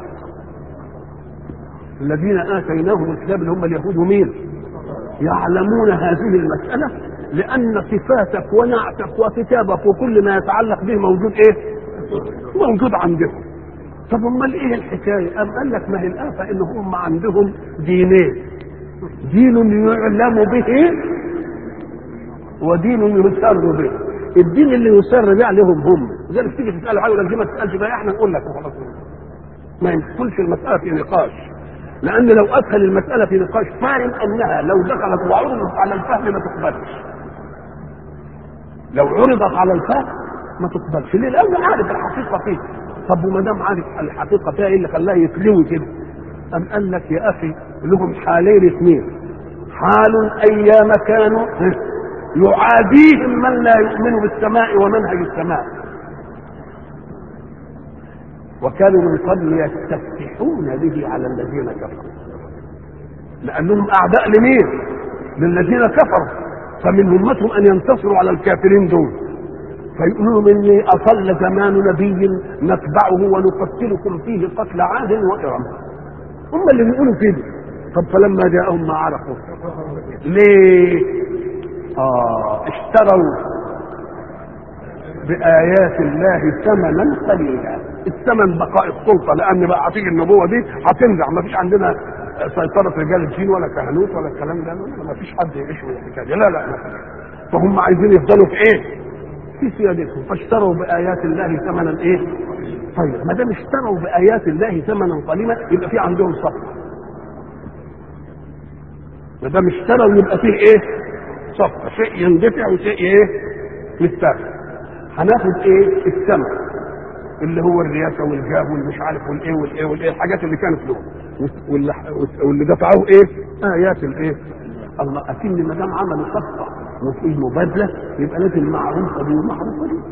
الذين اتيناهم الكتاب اللي هم اليهود ومين يعلمون هذه المساله لأن صفاتك ونعتك وكتابك وكل ما يتعلق به موجود إيه؟ موجود عندهم. طب أمال إيه الحكاية؟ أم قال لك ما هي الآفة إن هم عندهم دينين. دين يعلم به ودين يسر به. الدين اللي يسر به عليهم هم، لذلك تيجي تسأل حاجة يقول لك دي ما تسألش بقى إحنا نقول لك وخلاص. ما يدخلش المسألة في نقاش. لأن لو أدخل المسألة في نقاش فاهم أنها لو دخلت وعرضت على الفهم ما تقبلش. لو عرضت على الفهم ما تقبلش ليه؟ لأنه عارف الحقيقة فيه طب وما دام عارف الحقيقة فيها إيه اللي خلاه يتلوي كده؟ أم قال لك يا أخي لهم حالين اثنين حال أيام كانوا يعاديهم من لا يؤمن بالسماء ومنهج السماء وكانوا من قبل يستفتحون به على الذين كفروا لانهم اعداء لمين للذين كفروا فمن همتهم ان ينتصروا على الكافرين دول فيقولوا لهم اني اطل زمان نبي نتبعه ونقتلكم فيه قتل عاد وارم هم اللي بيقولوا كده طب فلما جاءهم ما عرفوا ليه اه اشتروا بآيات الله ثمنا قليلا الثمن بقاء السلطة لأن بقى هتيجي النبوة دي هتنزع ما فيش عندنا سيطرة رجال الدين ولا كهنوت ولا الكلام ده ما فيش حد يعيش من الحكاية لا لا ما فيش فهم عايزين يفضلوا في ايه؟ في سيادتهم فاشتروا بآيات الله ثمنا ايه؟ طيب ما دام اشتروا بآيات الله ثمنا قليلا يبقى في عندهم صفقة ما دام اشتروا يبقى فيه ايه؟ صفقة شيء يندفع وشيء ايه؟ يستاهل هناخد ايه الثمن اللي هو الرياسه والجاه والمش عارف والايه والايه والايه الحاجات اللي كانت له واللي, واللي دفعوه ايه ايات الايه الله اكن ما دام عملوا صفقه وفي مبادله يبقى لازم معروفه دي ومعروفه دي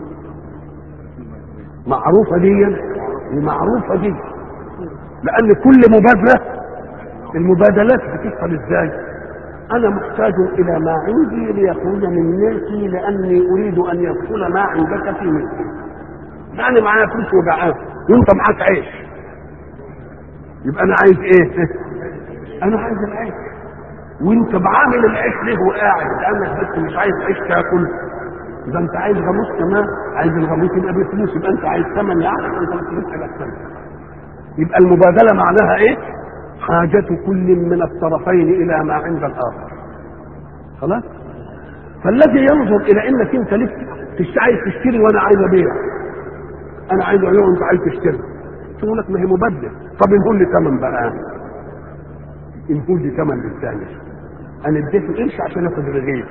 معروفه دي ومعروفه دي لان كل مبادله المبادلات بتحصل ازاي أنا محتاج إلى ما عندي ليخرج من ملكي لأني أريد أن يدخل ما عندك في ملكي. يعني معايا فلوس وجعان وأنت معاك عيش. يبقى أنا عايز إيه؟ أنا عايز العيش. وأنت بعامل العيش ليه وقاعد؟ لأنك بس مش عايز عيش تاكل. ده أنت عايز غموس كمان، عايز الغموس يبقى بفلوس يبقى أنت عايز ثمن يعني أنت ما تجيبش حاجة ثمن. يبقى المبادلة معناها إيه؟ حاجة كل من الطرفين إلى ما عند الآخر خلاص فالذي ينظر إلى أنك أنت لسه مش عايز تشتري وأنا عايز أبيع أنا عايز أبيع وأنت عايز تشتري تقول لك ما هي مبدل طب انهول لي ثمن بقى انهول لي ثمن للثاني أنا اديته قرش عشان ياخد رغيف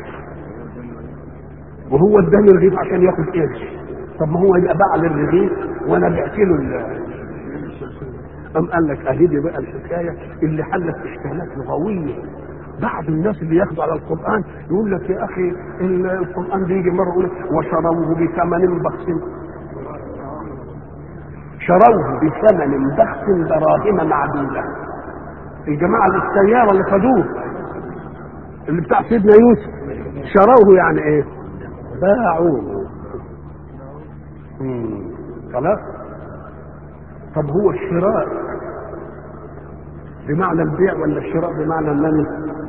وهو اداني الرغيف عشان ياخد قرش طب ما هو يبقى باع للرغيف وانا بعت له أم قال لك أهي دي بقى الحكاية اللي حلت إشكالات لغوية بعض الناس اللي ياخدوا على القرآن يقول لك يا أخي القرآن بيجي مرة يقول وشروه بثمن بخس شروه بثمن بخس دراهم معدودة الجماعة اللي السيارة اللي خدوه اللي بتاع سيدنا يوسف شروه يعني ايه؟ باعوه خلاص طب هو الشراء بمعنى البيع ولا الشراء بمعنى المنع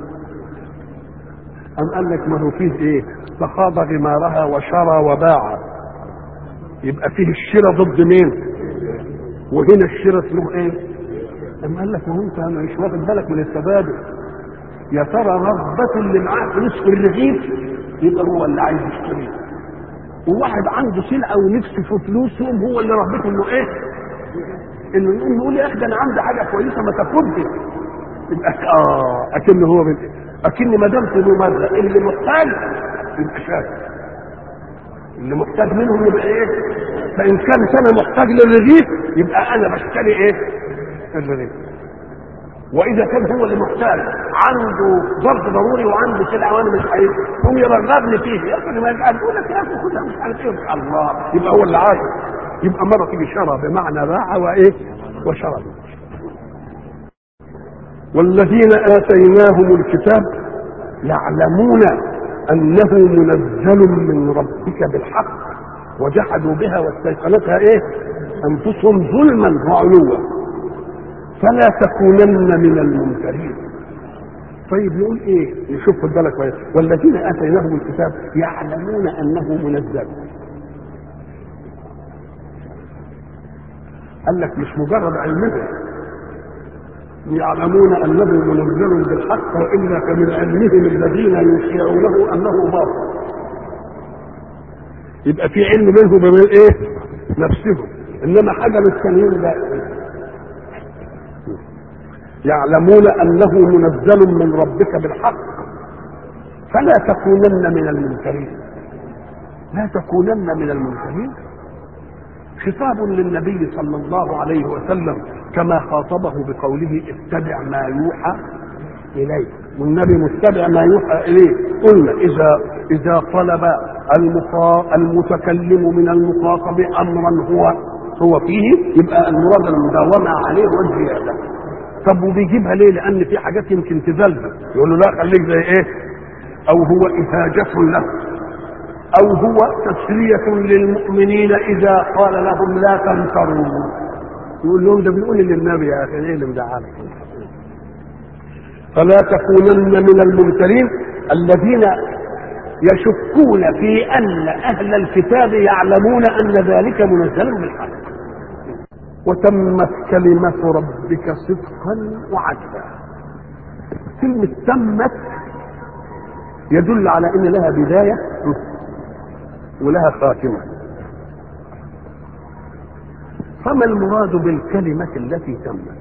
أم قال لك ما هو فيه ايه فخاض غمارها وشرى وباع يبقى فيه الشراء ضد مين وهنا الشراء اسمه ايه أم قال لك ما هو انت مش واخد بالك من التبادل يا ترى رغبة اللي معاه فلوس في الرغيف يبقى هو اللي عايز يشتريه وواحد عنده سلعة ونفسه في فلوس يقوم هو اللي رغبته انه ايه انه يقوم يقول يا اخي ده انا عندي حاجه كويسه ما تاخدش يبقى اه اكن هو من اكن ما دام في مبادره اللي محتاج يبقى شاكر اللي محتاج منهم يبقى ايه فان كان انا محتاج للرغيف يبقى انا بشتري ايه الرغيف واذا كان هو اللي محتاج عنده ظرف ضروري وعنده سلعه وانا مش عايز هم يرغبني فيه يا اخي ما يجعل يقول لك يا اخي خدها مش عارف ايه الله يبقى هو اللي عايز يبقى مرة تيجي شرى بمعنى باع وإيه وشرى والذين آتيناهم الكتاب يعلمون أنه منزل من ربك بالحق وجحدوا بها واستيقنتها إيه أنفسهم ظلما وعلوا فلا تكونن من الممترين طيب نقول ايه نشوف خد بالك كويس والذين اتيناهم الكتاب يعلمون انه منزل قال لك مش مجرد علمهم يعلمون انه منزل بالحق والا فمن علمهم الذين يشيعونه انه باطل يبقى في علم منهم ومن ايه نفسهم انما حاجه للتانيين لا يعلمون انه منزل من ربك بالحق فلا تكونن من المنكرين لا تكونن من المنكرين خطاب للنبي صلى الله عليه وسلم كما خاطبه بقوله اتبع ما يوحى اليه والنبي متبع ما يوحى اليه قلنا اذا اذا طلب المخا... المتكلم من المخاطب امرا هو هو فيه يبقى المراد المداومه عليه والزياده طب وبيجيبها ليه؟ لان في حاجات يمكن تزلزل يقول له لا خليك زي ايه؟ او هو اهاجه له او هو تسليه للمؤمنين اذا قال لهم لا تنكروا يقول لهم ده بنقول للنبي يا اخي ايه اللي مزعلك فلا تكونن من الممترين الذين يشكون في ان اهل الكتاب يعلمون ان ذلك منزل بالحق وتمت كلمة ربك صدقا وعدلا كلمة تمت يدل على ان لها بداية ولها خاتمة فما المراد بالكلمة التي تمت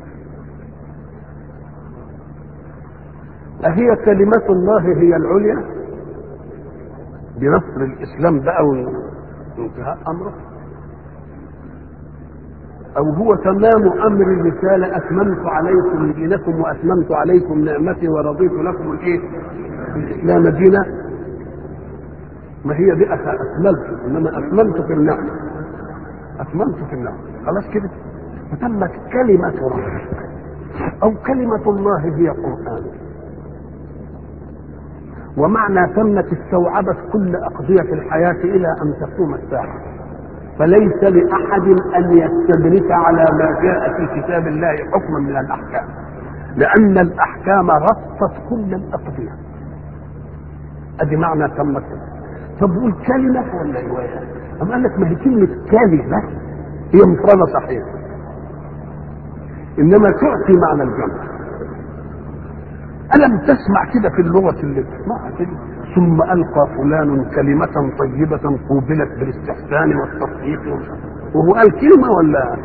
أهي كلمة الله هي العليا بنصر الإسلام بقى وانتهاء أمره أو هو تمام أمر الرسالة أتممت عليكم دينكم وأتممت عليكم نعمتي ورضيت لكم الإيه؟ الإسلام دينا ما هي دي أكملت إنما أتممت في النعمة أتممت في النعمة خلاص كده فتمت كلمة ربك أو كلمة الله هي قرآن ومعنى تمت استوعبت كل أقضية الحياة إلى أن تقوم الساعة فليس لأحد أن يستدرك على ما جاء في كتاب الله حكما من الأحكام لأن الأحكام رصت كل الأقضية أدي معنى تمت طب قول كلمة ولا رواية أم قال لك ما هي كلمة كلمة هي مفردة صحيح إنما تعطي معنى الجمع ألم تسمع كده في اللغة اللي تسمعها كده ثم ألقى فلان كلمة طيبة قوبلت بالاستحسان والتصديق وهو قال كلمة ولا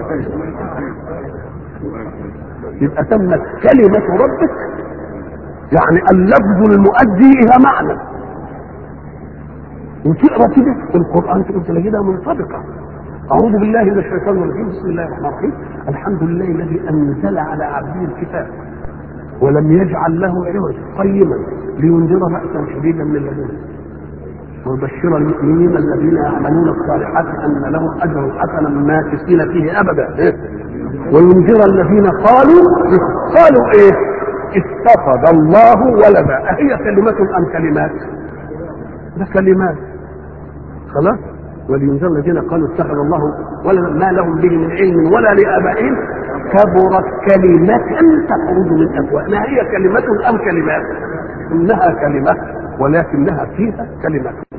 يبقى تمت كلمة ربك يعني اللفظ المؤدي إلى معنى وتقرا كده في القرآن تقول تلاقيها منطبقة أعوذ بالله من الشيطان الرجيم بسم الله الرحمن الرحيم الحمد لله الذي أنزل على عبده الكتاب ولم يجعل له عوج قيما لينذر بأسا شديدا من لدنه ويبشر المؤمنين الذين يعملون الصالحات أن لهم أجر حسنا ماكثين فيه أبدا إيه؟ وينذر الذين قالوا قالوا إيه اتخذ الله ولدا أهي كلمة أم كلمات ده كلمات خلاص ولينذر الذين قالوا اتخذ الله ولدا ما لهم به من علم ولا لآبائهم كبرت كلمة تخرج من أفواهنا هي كلمة أم كلمات إنها كلمة ولكنها فيها كلمة